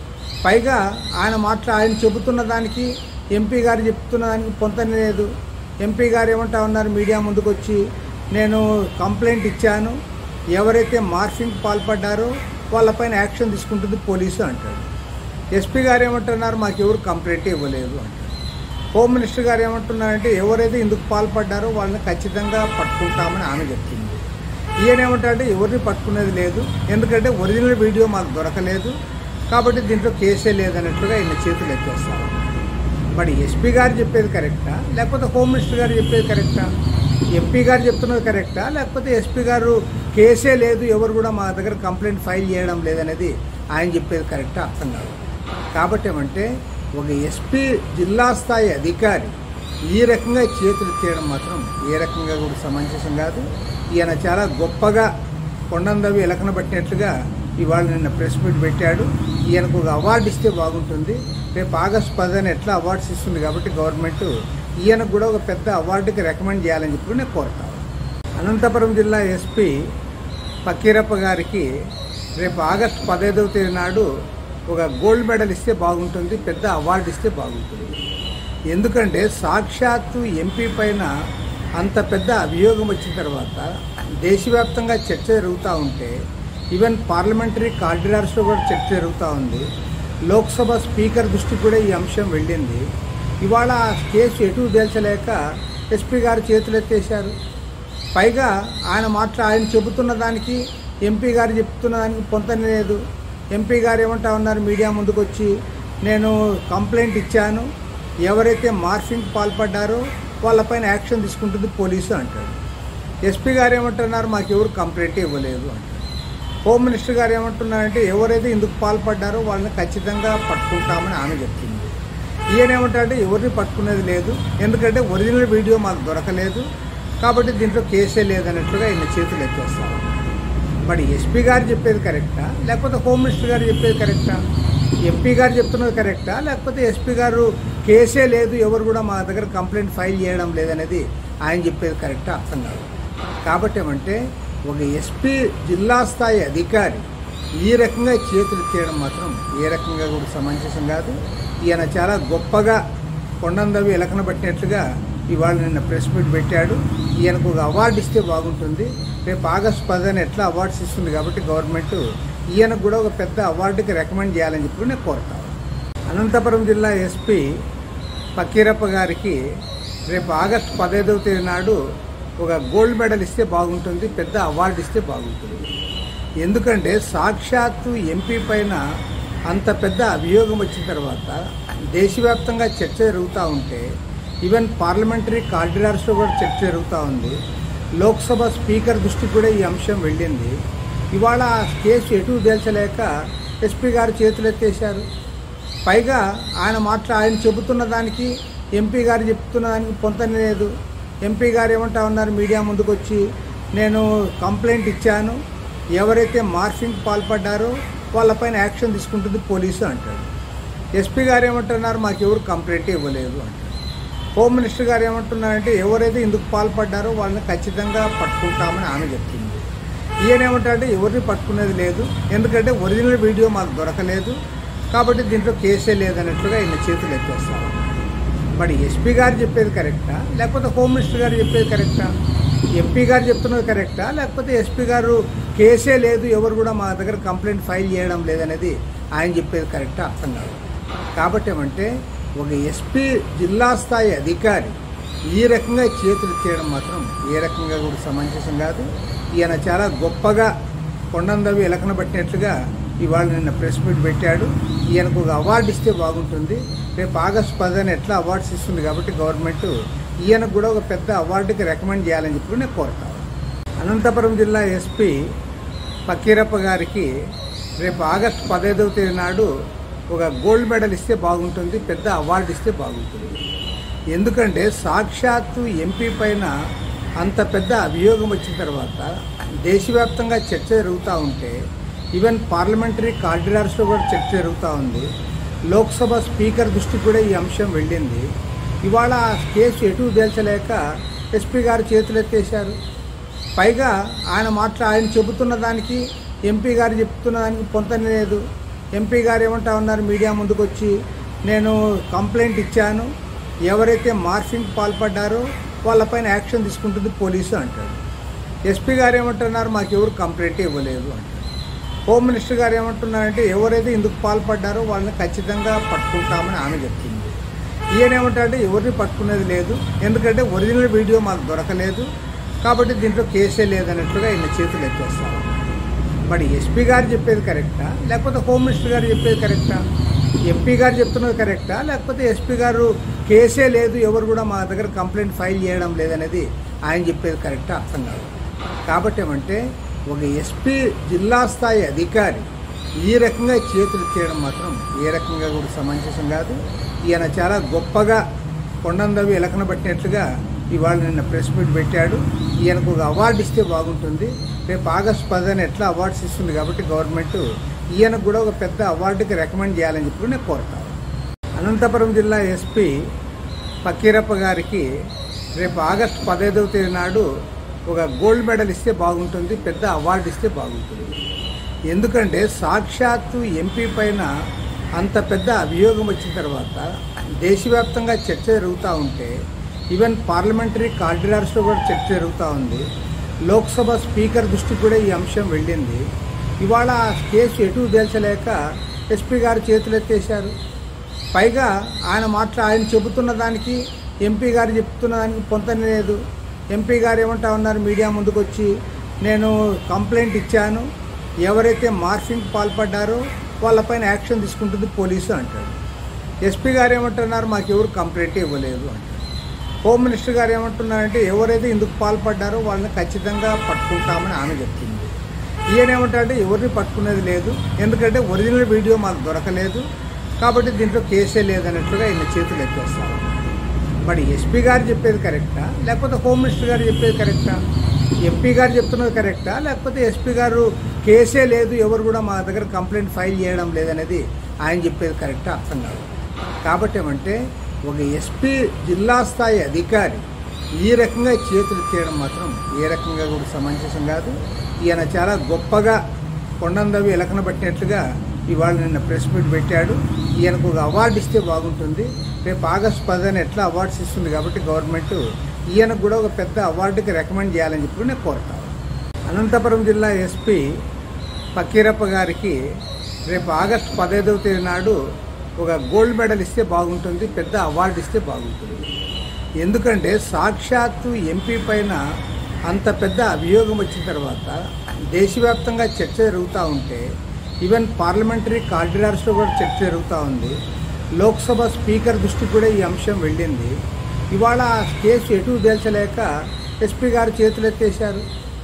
పైగా ఆయన మాట్లా ఆయన చెబుతున్న దానికి ఎంపీ గారు చెప్తున్న దానికి పొంతనే లేదు ఎంపీ గారు ఏమంటా ఉన్నారు మీడియా ముందుకు వచ్చి నేను కంప్లైంట్ ఇచ్చాను ఎవరైతే మార్ఫింగ్ పాల్పడ్డారో వాళ్ళపైన యాక్షన్ తీసుకుంటుంది పోలీసు అంటాడు ఎస్పీ గారు ఏమంటున్నారు మాకు ఎవరు కంప్లైంట్ ఇవ్వలేదు అంటారు హోమ్ మినిస్టర్ గారు ఏమంటున్నారంటే ఎవరైతే ఇందుకు పాల్పడ్డారో వాళ్ళని ఖచ్చితంగా పట్టుకుంటామని ఆమె చెప్తుంది ఈయన ఏమంటారంటే ఎవరిని పట్టుకునేది లేదు ఎందుకంటే ఒరిజినల్ వీడియో మాకు దొరకలేదు కాబట్టి దీంట్లో కేసే లేదన్నట్లుగా ఈయన చేతులు ఎత్తేస్తారు మరి ఎస్పీ గారు చెప్పేది కరెక్టా లేకపోతే హోమ్ మినిస్టర్ గారు చెప్పేది కరెక్టా ఎంపీ గారు చెప్తున్నది కరెక్టా లేకపోతే ఎస్పీ గారు కేసే లేదు ఎవరు కూడా మా దగ్గర కంప్లైంట్ ఫైల్ చేయడం లేదనేది ఆయన చెప్పేది కరెక్టా అర్థం కాదు కాబట్టి ఏమంటే ఒక ఎస్పీ జిల్లా స్థాయి అధికారి ఈ రకంగా చేతులు ఎత్తేయడం మాత్రం ఏ రకంగా కూడా సమంజసం కాదు ఈయన చాలా గొప్పగా కొండందవి ఎలకన పట్టినట్లుగా ఇవాళ నిన్న ప్రెస్ మీట్ పెట్టాడు ఈయనకు ఒక అవార్డు ఇస్తే బాగుంటుంది రేపు ఆగస్టు పదిహేను ఎట్లా అవార్డ్స్ ఇస్తుంది కాబట్టి గవర్నమెంట్ ఈయనకు కూడా ఒక పెద్ద అవార్డుకి రికమెండ్ చేయాలని చెప్పి నేను కోరుతాను అనంతపురం జిల్లా ఎస్పీ పకీరప్ప గారికి రేపు ఆగస్టు పదహైదవ తేదీ నాడు ఒక గోల్డ్ మెడల్ ఇస్తే బాగుంటుంది పెద్ద అవార్డు ఇస్తే బాగుంటుంది ఎందుకంటే సాక్షాత్తు ఎంపీ పైన అంత పెద్ద అభియోగం వచ్చిన తర్వాత దేశవ్యాప్తంగా చర్చ జరుగుతూ ఉంటే ఈవెన్ పార్లమెంటరీ కారిడార్స్లో కూడా చర్చ జరుగుతూ ఉంది లోక్సభ స్పీకర్ దృష్టికి కూడా ఈ అంశం వెళ్ళింది ఇవాళ ఆ కేసు ఎటు తేల్చలేక ఎస్పీ గారు చేతులు ఎత్తేశారు పైగా ఆయన మాట్లా ఆయన చెబుతున్న దానికి ఎంపీ గారు చెప్తున్న దానికి పొంతనే లేదు ఎంపీ గారు ఏమంటా ఉన్నారు మీడియా ముందుకు వచ్చి నేను కంప్లైంట్ ఇచ్చాను ఎవరైతే మార్ఫింగ్ పాల్పడ్డారో వాళ్ళపైన యాక్షన్ తీసుకుంటుంది పోలీసు అంటాడు ఎస్పీ గారు ఏమంటున్నారు మాకు ఎవరు కంప్లైంట్ ఇవ్వలేదు అంటారు హోమ్ మినిస్టర్ గారు ఏమంటున్నారంటే ఎవరైతే ఇందుకు పాల్పడ్డారో వాళ్ళని ఖచ్చితంగా పట్టుకుంటామని ఆమె చెప్తుంది ఈయన ఏమంటారంటే ఎవరిని పట్టుకునేది లేదు ఎందుకంటే ఒరిజినల్ వీడియో మాకు దొరకలేదు కాబట్టి దీంట్లో కేసే లేదన్నట్లుగా ఈయన చేతులు ఎత్తేస్తారు మరి ఎస్పీ గారు చెప్పేది కరెక్టా లేకపోతే హోమ్ మినిస్టర్ గారు చెప్పేది కరెక్టా ఎంపీ గారు చెప్తున్నది కరెక్టా లేకపోతే ఎస్పీ గారు కేసే లేదు ఎవరు కూడా మా దగ్గర కంప్లైంట్ ఫైల్ చేయడం లేదనేది ఆయన చెప్పేది కరెక్టా అర్థం కాదు కాబట్టి ఏమంటే ఒక ఎస్పీ జిల్లా స్థాయి అధికారి ఈ రకంగా చేతులు ఎత్తేయడం మాత్రం ఏ రకంగా కూడా సమంజసం కాదు ఈయన చాలా గొప్పగా కొండందవి ఎలకన పట్టినట్లుగా ఇవాళ నిన్న ప్రెస్ మీట్ పెట్టాడు ఈయనకు ఒక అవార్డు ఇస్తే బాగుంటుంది రేపు ఆగస్టు పదిహేను ఎట్లా అవార్డ్స్ ఇస్తుంది కాబట్టి గవర్నమెంట్ ఈయనకు కూడా ఒక పెద్ద అవార్డుకి రికమెండ్ చేయాలని చెప్పి నేను కోరుతాను అనంతపురం జిల్లా ఎస్పీ పకీరప్ప గారికి రేపు ఆగస్టు పదహైదవ తేదీ నాడు ఒక గోల్డ్ మెడల్ ఇస్తే బాగుంటుంది పెద్ద అవార్డు ఇస్తే బాగుంటుంది ఎందుకంటే సాక్షాత్తు ఎంపీ పైన అంత పెద్ద అభియోగం వచ్చిన తర్వాత దేశవ్యాప్తంగా చర్చ జరుగుతూ ఉంటే ఈవెన్ పార్లమెంటరీ కారిడార్స్లో కూడా చర్చ జరుగుతూ ఉంది లోక్సభ స్పీకర్ దృష్టికి కూడా ఈ అంశం వెళ్ళింది ఇవాళ ఆ కేసు ఎటు తేల్చలేక ఎస్పీ గారు చేతులు ఎత్తేశారు పైగా ఆయన మాట్లా ఆయన చెబుతున్న దానికి ఎంపీ గారు చెప్తున్న దానికి పొంతనే లేదు ఎంపీ గారు ఏమంటా ఉన్నారు మీడియా ముందుకు వచ్చి నేను కంప్లైంట్ ఇచ్చాను ఎవరైతే మార్ఫింగ్ పాల్పడ్డారో వాళ్ళపైన యాక్షన్ తీసుకుంటుంది పోలీసు అంటాడు ఎస్పీ గారు ఏమంటున్నారు మాకు ఎవరు కంప్లైంట్ ఇవ్వలేదు అంటాడు హోమ్ మినిస్టర్ గారు ఏమంటున్నారంటే ఎవరైతే ఇందుకు పాల్పడ్డారో వాళ్ళని ఖచ్చితంగా పట్టుకుంటామని ఆమె చెప్తుంది ఈయన ఏమంటారంటే ఎవరిని పట్టుకునేది లేదు ఎందుకంటే ఒరిజినల్ వీడియో మాకు దొరకలేదు కాబట్టి దీంట్లో కేసే లేదన్నట్లుగా ఈయన చేతులు ఎత్తేస్తారు మరి ఎస్పీ గారు చెప్పేది కరెక్టా లేకపోతే హోమ్ మినిస్టర్ గారు చెప్పేది కరెక్టా ఎంపీ గారు చెప్తున్నది కరెక్టా లేకపోతే ఎస్పీ గారు కేసే లేదు ఎవరు కూడా మా దగ్గర కంప్లైంట్ ఫైల్ చేయడం లేదనేది ఆయన చెప్పేది కరెక్టా అర్థం కాదు కాబట్టి ఏమంటే ఒక ఎస్పీ జిల్లా స్థాయి అధికారి ఈ రకంగా చేతులు ఎత్తేయడం మాత్రం ఏ రకంగా కూడా సమంజసం కాదు ఈయన చాలా గొప్పగా కొండందవి ఎలకన పట్టినట్లుగా ఇవాళ నిన్న ప్రెస్ మీట్ పెట్టాడు ఈయనకు ఒక అవార్డు ఇస్తే బాగుంటుంది రేపు ఆగస్టు పదిహేను ఎట్లా అవార్డ్స్ ఇస్తుంది కాబట్టి గవర్నమెంట్ ఈయనకు కూడా ఒక పెద్ద అవార్డుకి రికమెండ్ చేయాలని చెప్పి నేను కోరుతాను అనంతపురం జిల్లా ఎస్పీ పకీరప్ప గారికి రేపు ఆగస్టు పదహైదవ తేదీ నాడు ఒక గోల్డ్ మెడల్ ఇస్తే బాగుంటుంది పెద్ద అవార్డు ఇస్తే బాగుంటుంది ఎందుకంటే సాక్షాత్తు ఎంపీ పైన అంత పెద్ద అభియోగం వచ్చిన తర్వాత దేశవ్యాప్తంగా చర్చ జరుగుతూ ఉంటే ఈవెన్ పార్లమెంటరీ కారిడార్స్లో కూడా చర్చ జరుగుతూ ఉంది లోక్సభ స్పీకర్ దృష్టికి కూడా ఈ అంశం వెళ్ళింది ఇవాళ ఆ కేసు ఎటు తేల్చలేక ఎస్పీ గారు చేతులు ఎత్తేశారు పైగా ఆయన మాట్లా ఆయన చెబుతున్న దానికి ఎంపీ గారు చెప్తున్న దానికి పొంతనే లేదు ఎంపీ గారు ఏమంటా ఉన్నారు మీడియా ముందుకు వచ్చి నేను కంప్లైంట్ ఇచ్చాను ఎవరైతే మార్ఫింగ్ పాల్పడ్డారో వాళ్ళపైన యాక్షన్ తీసుకుంటుంది పోలీసు అంటాడు ఎస్పీ గారు ఏమంటున్నారు మాకు ఎవరు కంప్లైంట్ ఇవ్వలేదు అంటారు హోమ్ మినిస్టర్ గారు ఏమంటున్నారంటే ఎవరైతే ఇందుకు పాల్పడ్డారో వాళ్ళని ఖచ్చితంగా పట్టుకుంటామని ఆమె చెప్తుంది ఈయన ఏమంటారంటే ఎవరిని పట్టుకునేది లేదు ఎందుకంటే ఒరిజినల్ వీడియో మాకు దొరకలేదు కాబట్టి దీంట్లో కేసే లేదన్నట్లుగా ఈయన చేతులు ఎత్తేస్తా ఉన్నారు మరి ఎస్పీ గారు చెప్పేది కరెక్టా లేకపోతే హోమ్ మినిస్టర్ గారు చెప్పేది కరెక్టా ఎంపీ గారు చెప్తున్నది కరెక్టా లేకపోతే ఎస్పీ గారు కేసే లేదు ఎవరు కూడా మా దగ్గర కంప్లైంట్ ఫైల్ చేయడం లేదనేది ఆయన చెప్పేది కరెక్టా అర్థం కాదు కాబట్టి ఏమంటే ఒక ఎస్పీ జిల్లా స్థాయి అధికారి ఈ రకంగా చేతులు ఎత్తేయడం మాత్రం ఏ రకంగా కూడా సమంజసం కాదు ఈయన చాలా గొప్పగా కొండందవి ఎలకన పట్టినట్లుగా ఇవాళ నిన్న ప్రెస్ మీట్ పెట్టాడు ఈయనకు ఒక అవార్డు ఇస్తే బాగుంటుంది రేపు ఆగస్టు పదిహేను ఎట్లా అవార్డ్స్ ఇస్తుంది కాబట్టి గవర్నమెంట్ ఈయనకు కూడా ఒక పెద్ద అవార్డుకి రికమెండ్ చేయాలని చెప్పి నేను కోరుతాను అనంతపురం జిల్లా ఎస్పీ పకీరప్ప గారికి రేపు ఆగస్టు పదహైదవ తేదీ నాడు ఒక గోల్డ్ మెడల్ ఇస్తే బాగుంటుంది పెద్ద అవార్డు ఇస్తే బాగుంటుంది ఎందుకంటే సాక్షాత్తు ఎంపీ పైన అంత పెద్ద అభియోగం వచ్చిన తర్వాత దేశవ్యాప్తంగా చర్చ జరుగుతూ ఉంటే ఈవెన్ పార్లమెంటరీ కార్డినార్స్లో కూడా చర్చ జరుగుతూ ఉంది లోక్సభ స్పీకర్ దృష్టికి కూడా ఈ అంశం వెళ్ళింది ఇవాళ ఆ కేసు ఎటు తేల్చలేక ఎస్పీ గారు చేతులు ఎత్తేశారు పైగా ఆయన మాట్లా ఆయన చెబుతున్న దానికి ఎంపీ గారు చెప్తున్న దానికి పొంతన లేదు ఎంపీ గారు ఏమంటా ఉన్నారు మీడియా ముందుకు వచ్చి నేను కంప్లైంట్ ఇచ్చాను ఎవరైతే మార్ఫింగ్ పాల్పడ్డారో వాళ్ళపైన యాక్షన్ తీసుకుంటుంది పోలీసు అంటాడు ఎస్పీ గారు ఏమంటున్నారు మాకు ఎవరు కంప్లైంట్ ఇవ్వలేదు అంటారు హోమ్ మినిస్టర్ గారు ఏమంటున్నారంటే ఎవరైతే ఇందుకు పాల్పడ్డారో వాళ్ళని ఖచ్చితంగా పట్టుకుంటామని ఆమె చెప్తుంది ఈయన ఏమంటారంటే ఎవరిని పట్టుకునేది లేదు ఎందుకంటే ఒరిజినల్ వీడియో మాకు దొరకలేదు కాబట్టి దీంట్లో కేసే లేదన్నట్లుగా ఈయన చేతులు ఎత్తేస్తా ఉన్నారు మరి ఎస్పీ గారు చెప్పేది కరెక్టా లేకపోతే హోమ్ మినిస్టర్ గారు చెప్పేది కరెక్టా ఎంపీ గారు చెప్తున్నది కరెక్టా లేకపోతే ఎస్పీ గారు కేసే లేదు ఎవరు కూడా మా దగ్గర కంప్లైంట్ ఫైల్ చేయడం లేదనేది ఆయన చెప్పేది కరెక్టా అర్థం కాదు కాబట్టి ఏమంటే ఒక ఎస్పీ జిల్లా స్థాయి అధికారి ఈ రకంగా చేతులు ఎత్తేయడం మాత్రం ఏ రకంగా కూడా సమంజసం కాదు ఈయన చాలా గొప్పగా కొండందవి ఎలకన పట్టినట్లుగా ఇవాళ నిన్న ప్రెస్ మీట్ పెట్టాడు ఈయనకు ఒక అవార్డు ఇస్తే బాగుంటుంది రేపు ఆగస్టు పదిహేను ఎట్లా అవార్డ్స్ ఇస్తుంది కాబట్టి గవర్నమెంట్ ఈయనకు కూడా ఒక పెద్ద అవార్డుకి రికమెండ్ చేయాలని చెప్పి నేను కోరుతాను అనంతపురం జిల్లా ఎస్పీ పకీరప్ప గారికి రేపు ఆగస్టు పదహైదవ తేదీ నాడు ఒక గోల్డ్ మెడల్ ఇస్తే బాగుంటుంది పెద్ద అవార్డు ఇస్తే బాగుంటుంది ఎందుకంటే సాక్షాత్తు ఎంపీ పైన అంత పెద్ద అభియోగం వచ్చిన తర్వాత దేశవ్యాప్తంగా చర్చ జరుగుతూ ఉంటే ఈవెన్ పార్లమెంటరీ కార్డినార్స్లో కూడా చర్చ జరుగుతూ ఉంది లోక్సభ స్పీకర్ దృష్టికి కూడా ఈ అంశం వెళ్ళింది ఇవాళ ఆ కేసు ఎటు తేల్చలేక ఎస్పీ గారు చేతులు ఎత్తేశారు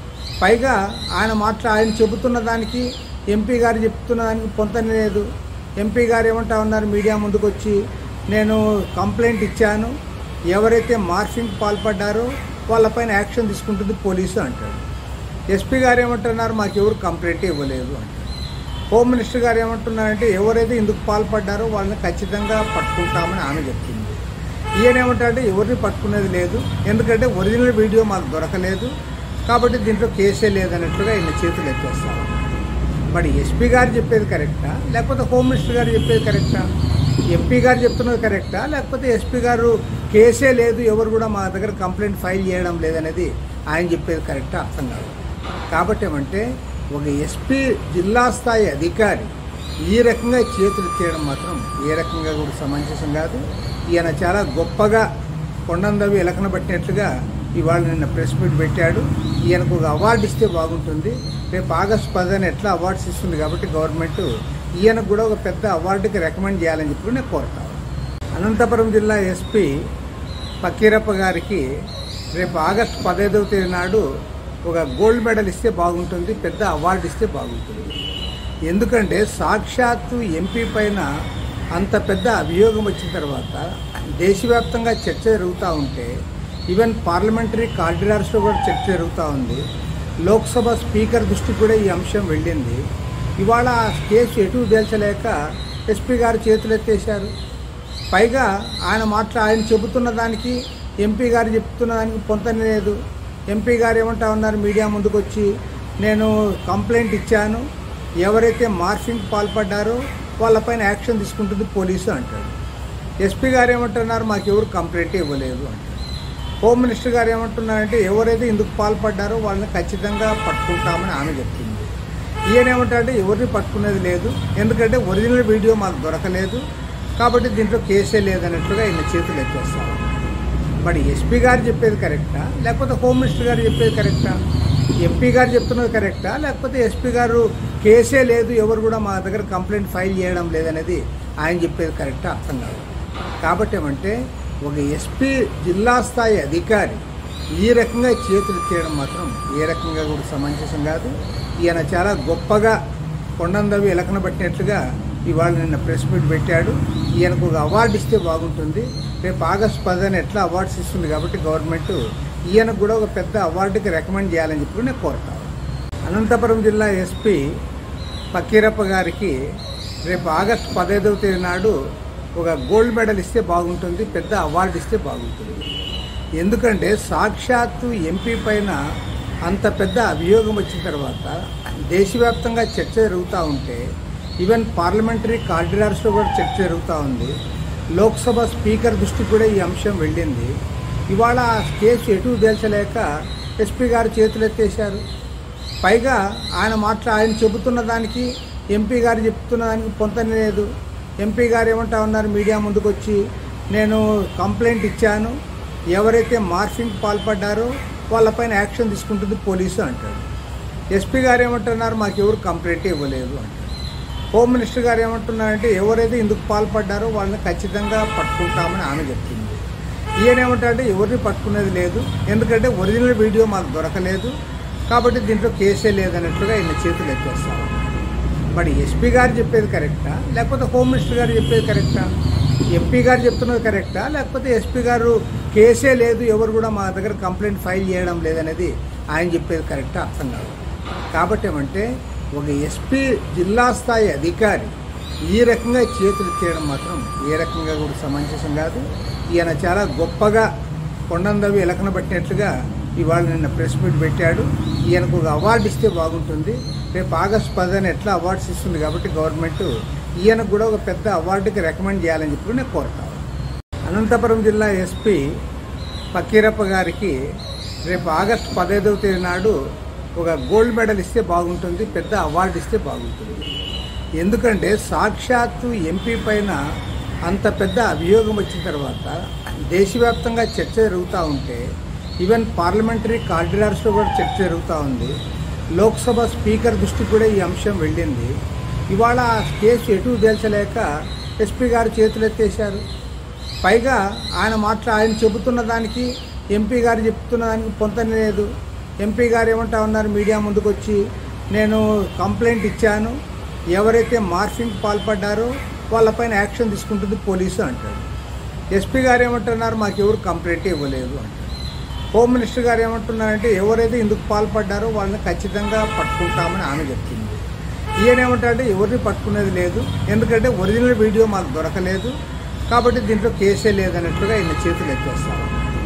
పైగా ఆయన మాట్లా ఆయన చెబుతున్న దానికి ఎంపీ గారు చెప్తున్న దానికి పొంతన లేదు ఎంపీ గారు ఏమంటా ఉన్నారు మీడియా ముందుకు వచ్చి నేను కంప్లైంట్ ఇచ్చాను ఎవరైతే మార్ఫింగ్ పాల్పడ్డారో వాళ్ళపైన యాక్షన్ తీసుకుంటుంది పోలీసు అంటాడు ఎస్పీ గారు ఏమంటున్నారు మాకు ఎవరు కంప్లైంట్ ఇవ్వలేదు అంటారు హోమ్ మినిస్టర్ గారు ఏమంటున్నారంటే ఎవరైతే ఇందుకు పాల్పడ్డారో వాళ్ళని ఖచ్చితంగా పట్టుకుంటామని ఆమె చెప్తుంది ఈయన ఏమంటారంటే ఎవరిని పట్టుకునేది లేదు ఎందుకంటే ఒరిజినల్ వీడియో మాకు దొరకలేదు కాబట్టి దీంట్లో కేసే లేదన్నట్లుగా ఈయన చేతులు ఎత్తేస్తా ఉన్నారు మరి ఎస్పీ గారు చెప్పేది కరెక్టా లేకపోతే హోమ్ మినిస్టర్ గారు చెప్పేది కరెక్టా ఎంపీ గారు చెప్తున్నది కరెక్టా లేకపోతే ఎస్పీ గారు కేసే లేదు ఎవరు కూడా మా దగ్గర కంప్లైంట్ ఫైల్ చేయడం లేదనేది ఆయన చెప్పేది కరెక్టా అర్థం కాదు కాబట్టి ఏమంటే ఒక ఎస్పీ జిల్లా స్థాయి అధికారి ఈ రకంగా చేతులు ఎత్తేయడం మాత్రం ఏ రకంగా కూడా సమంజసం కాదు ఈయన చాలా గొప్పగా కొండందవి ఎలకన పట్టినట్లుగా ఇవాళ నిన్న ప్రెస్ మీట్ పెట్టాడు ఈయనకు ఒక అవార్డు ఇస్తే బాగుంటుంది రేపు ఆగస్టు పదిహేను ఎట్లా అవార్డ్స్ ఇస్తుంది కాబట్టి గవర్నమెంట్ ఈయనకు కూడా ఒక పెద్ద అవార్డుకి రికమెండ్ చేయాలని చెప్పి నేను కోరుతాను అనంతపురం జిల్లా ఎస్పీ పకీరప్ప గారికి రేపు ఆగస్టు పదహైదవ తేదీ నాడు ఒక గోల్డ్ మెడల్ ఇస్తే బాగుంటుంది పెద్ద అవార్డు ఇస్తే బాగుంటుంది ఎందుకంటే సాక్షాత్తు ఎంపీ పైన అంత పెద్ద అభియోగం వచ్చిన తర్వాత దేశవ్యాప్తంగా చర్చ జరుగుతూ ఉంటే ఈవెన్ పార్లమెంటరీ కార్డినార్స్లో కూడా చర్చ జరుగుతూ ఉంది లోక్సభ స్పీకర్ దృష్టికి కూడా ఈ అంశం వెళ్ళింది ఇవాళ ఆ కేసు ఎటు తేల్చలేక ఎస్పీ గారు చేతులు ఎత్తేశారు పైగా ఆయన మాట్లా ఆయన చెబుతున్న దానికి ఎంపీ గారు చెప్తున్న దానికి పొంతన లేదు ఎంపీ గారు ఏమంటా ఉన్నారు మీడియా ముందుకు వచ్చి నేను కంప్లైంట్ ఇచ్చాను ఎవరైతే మార్ఫింగ్ పాల్పడ్డారో వాళ్ళపైన యాక్షన్ తీసుకుంటుంది పోలీసు అంటాడు ఎస్పీ గారు ఏమంటున్నారు మాకు ఎవరు కంప్లైంట్ ఇవ్వలేదు అంటారు హోమ్ మినిస్టర్ గారు ఏమంటున్నారంటే ఎవరైతే ఇందుకు పాల్పడ్డారో వాళ్ళని ఖచ్చితంగా పట్టుకుంటామని ఆమె చెప్తుంది ఈయన ఏమంటారంటే ఎవరిని పట్టుకునేది లేదు ఎందుకంటే ఒరిజినల్ వీడియో మాకు దొరకలేదు కాబట్టి దీంట్లో కేసే లేదన్నట్లుగా ఈయన చేతులు ఎత్తేస్తా ఉన్నారు మరి ఎస్పీ గారు చెప్పేది కరెక్టా లేకపోతే హోమ్ మినిస్టర్ గారు చెప్పేది కరెక్టా ఎంపీ గారు చెప్తున్నది కరెక్టా లేకపోతే ఎస్పీ గారు కేసే లేదు ఎవరు కూడా మా దగ్గర కంప్లైంట్ ఫైల్ చేయడం లేదనేది ఆయన చెప్పేది కరెక్టా అర్థం కాదు కాబట్టి ఏమంటే ఒక ఎస్పీ జిల్లా స్థాయి అధికారి ఈ రకంగా చేతులు ఎత్తేయడం మాత్రం ఏ రకంగా కూడా సమంజసం కాదు ఈయన చాలా గొప్పగా కొండందవి ఎలకన పట్టినట్లుగా ఇవాళ నిన్న ప్రెస్ మీట్ పెట్టాడు ఈయనకు ఒక అవార్డు ఇస్తే బాగుంటుంది రేపు ఆగస్టు పదిహేను ఎట్లా అవార్డ్స్ ఇస్తుంది కాబట్టి గవర్నమెంట్ ఈయనకు కూడా ఒక పెద్ద అవార్డుకి రికమెండ్ చేయాలని చెప్పి నేను కోరుతాను అనంతపురం జిల్లా ఎస్పీ పకీరప్ప గారికి రేపు ఆగస్టు పదహైదవ తేదీ నాడు ఒక గోల్డ్ మెడల్ ఇస్తే బాగుంటుంది పెద్ద అవార్డు ఇస్తే బాగుంటుంది ఎందుకంటే సాక్షాత్తు ఎంపీ పైన అంత పెద్ద అభియోగం వచ్చిన తర్వాత దేశవ్యాప్తంగా చర్చ జరుగుతూ ఉంటే ఈవెన్ పార్లమెంటరీ కారిడార్స్లో కూడా చర్చ జరుగుతూ ఉంది లోక్సభ స్పీకర్ దృష్టికి కూడా ఈ అంశం వెళ్ళింది ఇవాళ ఆ కేసు ఎటు తేల్చలేక ఎస్పీ గారు చేతులు ఎత్తేశారు పైగా ఆయన మాట్లా ఆయన చెబుతున్న దానికి ఎంపీ గారు చెప్తున్న దానికి పొంతనే లేదు ఎంపీ గారు ఏమంటా ఉన్నారు మీడియా ముందుకు వచ్చి నేను కంప్లైంట్ ఇచ్చాను ఎవరైతే మార్ఫింగ్ పాల్పడ్డారో వాళ్ళపైన యాక్షన్ తీసుకుంటుంది పోలీసు అంటాడు ఎస్పీ గారు ఏమంటున్నారు మాకు ఎవరు కంప్లైంట్ ఇవ్వలేదు అంటారు హోమ్ మినిస్టర్ గారు ఏమంటున్నారంటే ఎవరైతే ఇందుకు పాల్పడ్డారో వాళ్ళని ఖచ్చితంగా పట్టుకుంటామని ఆమె చెప్తుంది ఈయన ఏమంటారంటే ఎవరిని పట్టుకునేది లేదు ఎందుకంటే ఒరిజినల్ వీడియో మాకు దొరకలేదు కాబట్టి దీంట్లో కేసే లేదన్నట్లుగా ఈయన చేతులు ఎత్తేస్తారు మరి ఎస్పీ గారు చెప్పేది కరెక్టా లేకపోతే హోమ్ మినిస్టర్ గారు చెప్పేది కరెక్టా ఎంపీ గారు చెప్తున్నది కరెక్టా లేకపోతే ఎస్పీ గారు కేసే లేదు ఎవరు కూడా మా దగ్గర కంప్లైంట్ ఫైల్ చేయడం లేదనేది ఆయన చెప్పేది కరెక్టా అర్థం కాదు కాబట్టి ఏమంటే ఒక ఎస్పీ జిల్లా స్థాయి అధికారి ఈ రకంగా చేతులు ఎత్తేయడం మాత్రం ఏ రకంగా కూడా సమంజసం కాదు ఈయన చాలా గొప్పగా కొండందవి ఎలకన పట్టినట్లుగా ఇవాళ నిన్న ప్రెస్ మీట్ పెట్టాడు ఈయనకు ఒక అవార్డు ఇస్తే బాగుంటుంది రేపు ఆగస్టు పదిహేను ఎట్లా అవార్డ్స్ ఇస్తుంది కాబట్టి గవర్నమెంట్ ఈయనకు కూడా ఒక పెద్ద అవార్డుకి రికమెండ్ చేయాలని చెప్పి నేను కోరుతాను అనంతపురం జిల్లా ఎస్పీ పకీరప్ప గారికి రేపు ఆగస్టు పదహైదవ తేదీ నాడు ఒక గోల్డ్ మెడల్ ఇస్తే బాగుంటుంది పెద్ద అవార్డు ఇస్తే బాగుంటుంది ఎందుకంటే సాక్షాత్తు ఎంపీ పైన అంత పెద్ద అభియోగం వచ్చిన తర్వాత దేశవ్యాప్తంగా చర్చ జరుగుతూ ఉంటే ఈవెన్ పార్లమెంటరీ కారిడార్స్లో కూడా చర్చ జరుగుతూ ఉంది లోక్సభ స్పీకర్ దృష్టికి కూడా ఈ అంశం వెళ్ళింది ఇవాళ ఆ కేసు ఎటు తేల్చలేక ఎస్పీ గారు చేతులు ఎత్తేశారు పైగా ఆయన మాట్లా ఆయన చెబుతున్న దానికి ఎంపీ గారు చెప్తున్న దానికి పొంతనే లేదు ఎంపీ గారు ఏమంటా ఉన్నారు మీడియా ముందుకు వచ్చి నేను కంప్లైంట్ ఇచ్చాను ఎవరైతే మార్ఫింగ్ పాల్పడ్డారో వాళ్ళపైన యాక్షన్ తీసుకుంటుంది పోలీసు అంటాడు ఎస్పీ గారు ఏమంటున్నారు మాకు ఎవరు కంప్లైంట్ ఇవ్వలేదు అంటారు హోమ్ మినిస్టర్ గారు ఏమంటున్నారంటే ఎవరైతే ఇందుకు పాల్పడ్డారో వాళ్ళని ఖచ్చితంగా పట్టుకుంటామని ఆమె చెప్తుంది ఈయన ఏమంటారంటే ఎవరిని పట్టుకునేది లేదు ఎందుకంటే ఒరిజినల్ వీడియో మాకు దొరకలేదు కాబట్టి దీంట్లో కేసే లేదన్నట్లుగా ఈయన చేతులు ఎత్తేస్తారు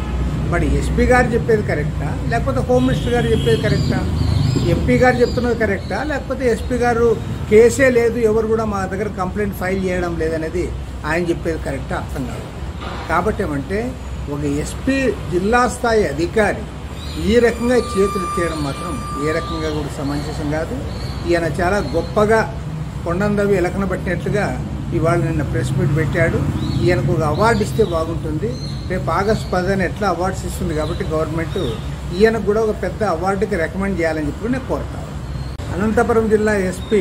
మరి ఎస్పీ గారు చెప్పేది కరెక్టా లేకపోతే హోమ్ మినిస్టర్ గారు చెప్పేది కరెక్టా ఎంపీ గారు చెప్తున్నది కరెక్టా లేకపోతే ఎస్పీ గారు కేసే లేదు ఎవరు కూడా మా దగ్గర కంప్లైంట్ ఫైల్ చేయడం లేదనేది ఆయన చెప్పేది కరెక్టా అర్థం కాదు కాబట్టి ఏమంటే ఒక ఎస్పీ జిల్లా స్థాయి అధికారి ఈ రకంగా చేతులు ఎత్తేయడం మాత్రం ఏ రకంగా కూడా సమంజసం కాదు ఈయన చాలా గొప్పగా కొండందవి ఎలకన పట్టినట్లుగా ఇవాళ నిన్న ప్రెస్ మీట్ పెట్టాడు ఈయనకు ఒక అవార్డు ఇస్తే బాగుంటుంది రేపు ఆగస్టు పదిహేను ఎట్లా అవార్డ్స్ ఇస్తుంది కాబట్టి గవర్నమెంట్ ఈయనకు కూడా ఒక పెద్ద అవార్డుకి రికమెండ్ చేయాలని చెప్పి నేను కోరుతాను అనంతపురం జిల్లా ఎస్పీ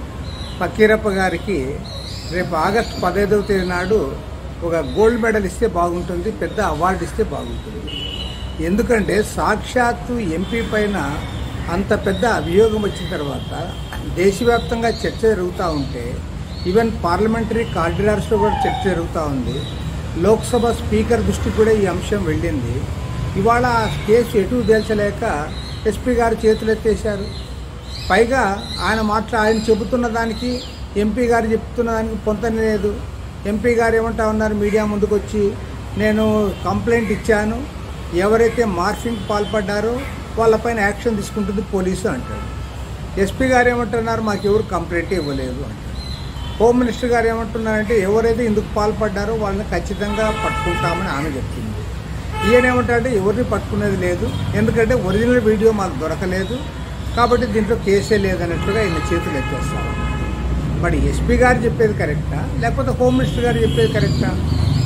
పకీరప్ప గారికి రేపు ఆగస్టు పదహైదవ తేదీ నాడు ఒక గోల్డ్ మెడల్ ఇస్తే బాగుంటుంది పెద్ద అవార్డు ఇస్తే బాగుంటుంది ఎందుకంటే సాక్షాత్తు ఎంపీ పైన అంత పెద్ద అభియోగం వచ్చిన తర్వాత దేశవ్యాప్తంగా చర్చ జరుగుతూ ఉంటే ఈవెన్ పార్లమెంటరీ కారిడార్స్లో కూడా చర్చ జరుగుతూ ఉంది లోక్సభ స్పీకర్ దృష్టికి కూడా ఈ అంశం వెళ్ళింది ఇవాళ ఆ కేసు ఎటు తేల్చలేక ఎస్పీ గారు చేతులు ఎత్తేశారు పైగా ఆయన మాట్లా ఆయన చెబుతున్న దానికి ఎంపీ గారు చెప్తున్న దానికి పొంతనే లేదు ఎంపీ గారు ఏమంటా ఉన్నారు మీడియా ముందుకు వచ్చి నేను కంప్లైంట్ ఇచ్చాను ఎవరైతే మార్ఫింగ్ పాల్పడ్డారో వాళ్ళపైన యాక్షన్ తీసుకుంటుంది పోలీసు అంటాడు ఎస్పీ గారు ఏమంటున్నారు మాకు ఎవరు కంప్లైంట్ ఇవ్వలేదు అంటారు హోమ్ మినిస్టర్ గారు ఏమంటున్నారంటే ఎవరైతే ఇందుకు పాల్పడ్డారో వాళ్ళని ఖచ్చితంగా పట్టుకుంటామని ఆమె చెప్తుంది ఈయన ఏమంటారంటే ఎవరిని పట్టుకునేది లేదు ఎందుకంటే ఒరిజినల్ వీడియో మాకు దొరకలేదు కాబట్టి దీంట్లో కేసే లేదన్నట్లుగా ఈయన చేతులు ఎత్తేస్తారు మరి ఎస్పీ గారు చెప్పేది కరెక్టా లేకపోతే హోమ్ మినిస్టర్ గారు చెప్పేది కరెక్టా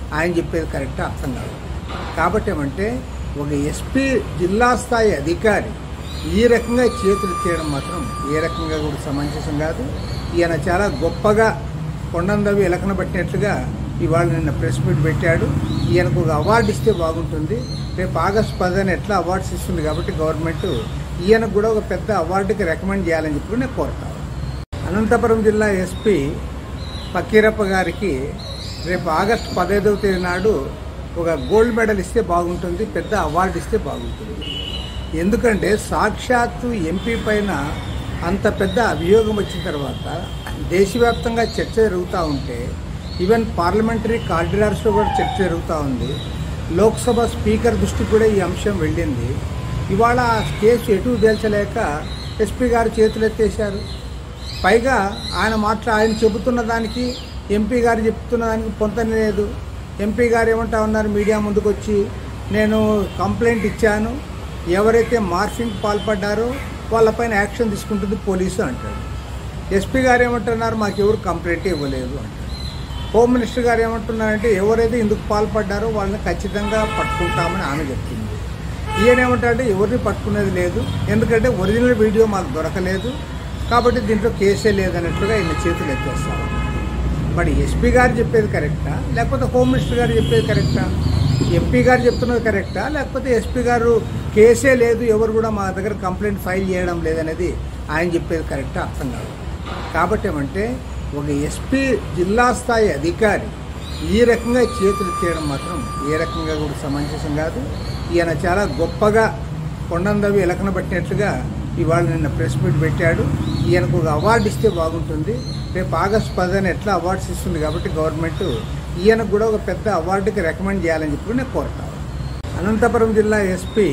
ఆయన చెప్పేది కరెక్ట్ అర్థం కాదు కాబట్టి ఏమంటే ఒక ఎస్పీ జిల్లా స్థాయి అధికారి ఈ రకంగా చేతులు తీయడం మాత్రం ఏ రకంగా కూడా సమంజసం కాదు ఈయన చాలా గొప్పగా కొండందవి ఎలకన పట్టినట్లుగా ఇవాళ నిన్న ప్రెస్ మీట్ పెట్టాడు ఈయనకు ఒక అవార్డు ఇస్తే బాగుంటుంది రేపు ఆగస్టు పదిహేను ఎట్లా అవార్డ్స్ ఇస్తుంది కాబట్టి గవర్నమెంట్ ఈయనకు కూడా ఒక పెద్ద అవార్డుకి రికమెండ్ చేయాలని చెప్పి నేను కోరుతాను అనంతపురం జిల్లా ఎస్పీ ఫకీరప్ప గారికి రేపు ఆగస్టు పదహైదవ తేదీ నాడు ఒక గోల్డ్ మెడల్ ఇస్తే బాగుంటుంది పెద్ద అవార్డు ఇస్తే బాగుంటుంది ఎందుకంటే సాక్షాత్తు ఎంపీ పైన అంత పెద్ద అభియోగం వచ్చిన తర్వాత దేశవ్యాప్తంగా చర్చ జరుగుతూ ఉంటే ఈవెన్ పార్లమెంటరీ కారిడార్స్లో కూడా చర్చ జరుగుతూ ఉంది లోక్సభ స్పీకర్ దృష్టికి కూడా ఈ అంశం వెళ్ళింది ఇవాళ ఆ కేసు ఎటు తేల్చలేక ఎస్పీ గారు చేతులు ఎత్తేశారు పైగా ఆయన మాట్లా ఆయన చెబుతున్న దానికి ఎంపీ గారు చెప్తున్న దానికి పొంతన లేదు ఎంపీ గారు ఏమంటా ఉన్నారు మీడియా ముందుకు వచ్చి నేను కంప్లైంట్ ఇచ్చాను ఎవరైతే మార్ఫింగ్ పాల్పడ్డారో వాళ్ళపైన యాక్షన్ తీసుకుంటుంది పోలీసు అంటాడు ఎస్పీ గారు ఏమంటున్నారు మాకు ఎవరు కంప్లైంట్ ఇవ్వలేదు అంటారు హోమ్ మినిస్టర్ గారు ఏమంటున్నారంటే ఎవరైతే ఇందుకు పాల్పడ్డారో వాళ్ళని ఖచ్చితంగా పట్టుకుంటామని ఆమె చెప్తుంది ఈయన ఏమంటారంటే ఎవరిని పట్టుకునేది లేదు ఎందుకంటే ఒరిజినల్ వీడియో మాకు దొరకలేదు కాబట్టి దీంట్లో కేసే లేదన్నట్లుగా ఈయన చేతులు ఎత్తేస్తారు మరి ఎస్పీ గారు చెప్పేది కరెక్టా లేకపోతే హోమ్ మినిస్టర్ గారు చెప్పేది కరెక్టా ఎంపీ గారు చెప్తున్నది కరెక్టా లేకపోతే ఎస్పీ గారు కేసే లేదు ఎవరు కూడా మా దగ్గర కంప్లైంట్ ఫైల్ చేయడం లేదనేది ఆయన చెప్పేది కరెక్ట్ అర్థం కాదు కాబట్టి ఏమంటే ఒక ఎస్పీ జిల్లా స్థాయి అధికారి ఈ రకంగా చేతులు తీయడం మాత్రం ఏ రకంగా కూడా సమంజసం కాదు ఈయన చాలా గొప్పగా కొండందవి ఎలకన పట్టినట్లుగా ఇవాళ నిన్న ప్రెస్ మీట్ పెట్టాడు ఈయనకు ఒక అవార్డు ఇస్తే బాగుంటుంది రేపు ఆగస్టు పదిహేను ఎట్లా అవార్డ్స్ ఇస్తుంది కాబట్టి గవర్నమెంట్ ఈయనకు కూడా ఒక పెద్ద అవార్డుకి రికమెండ్ చేయాలని చెప్పి నేను కోరుతాను అనంతపురం జిల్లా ఎస్పీ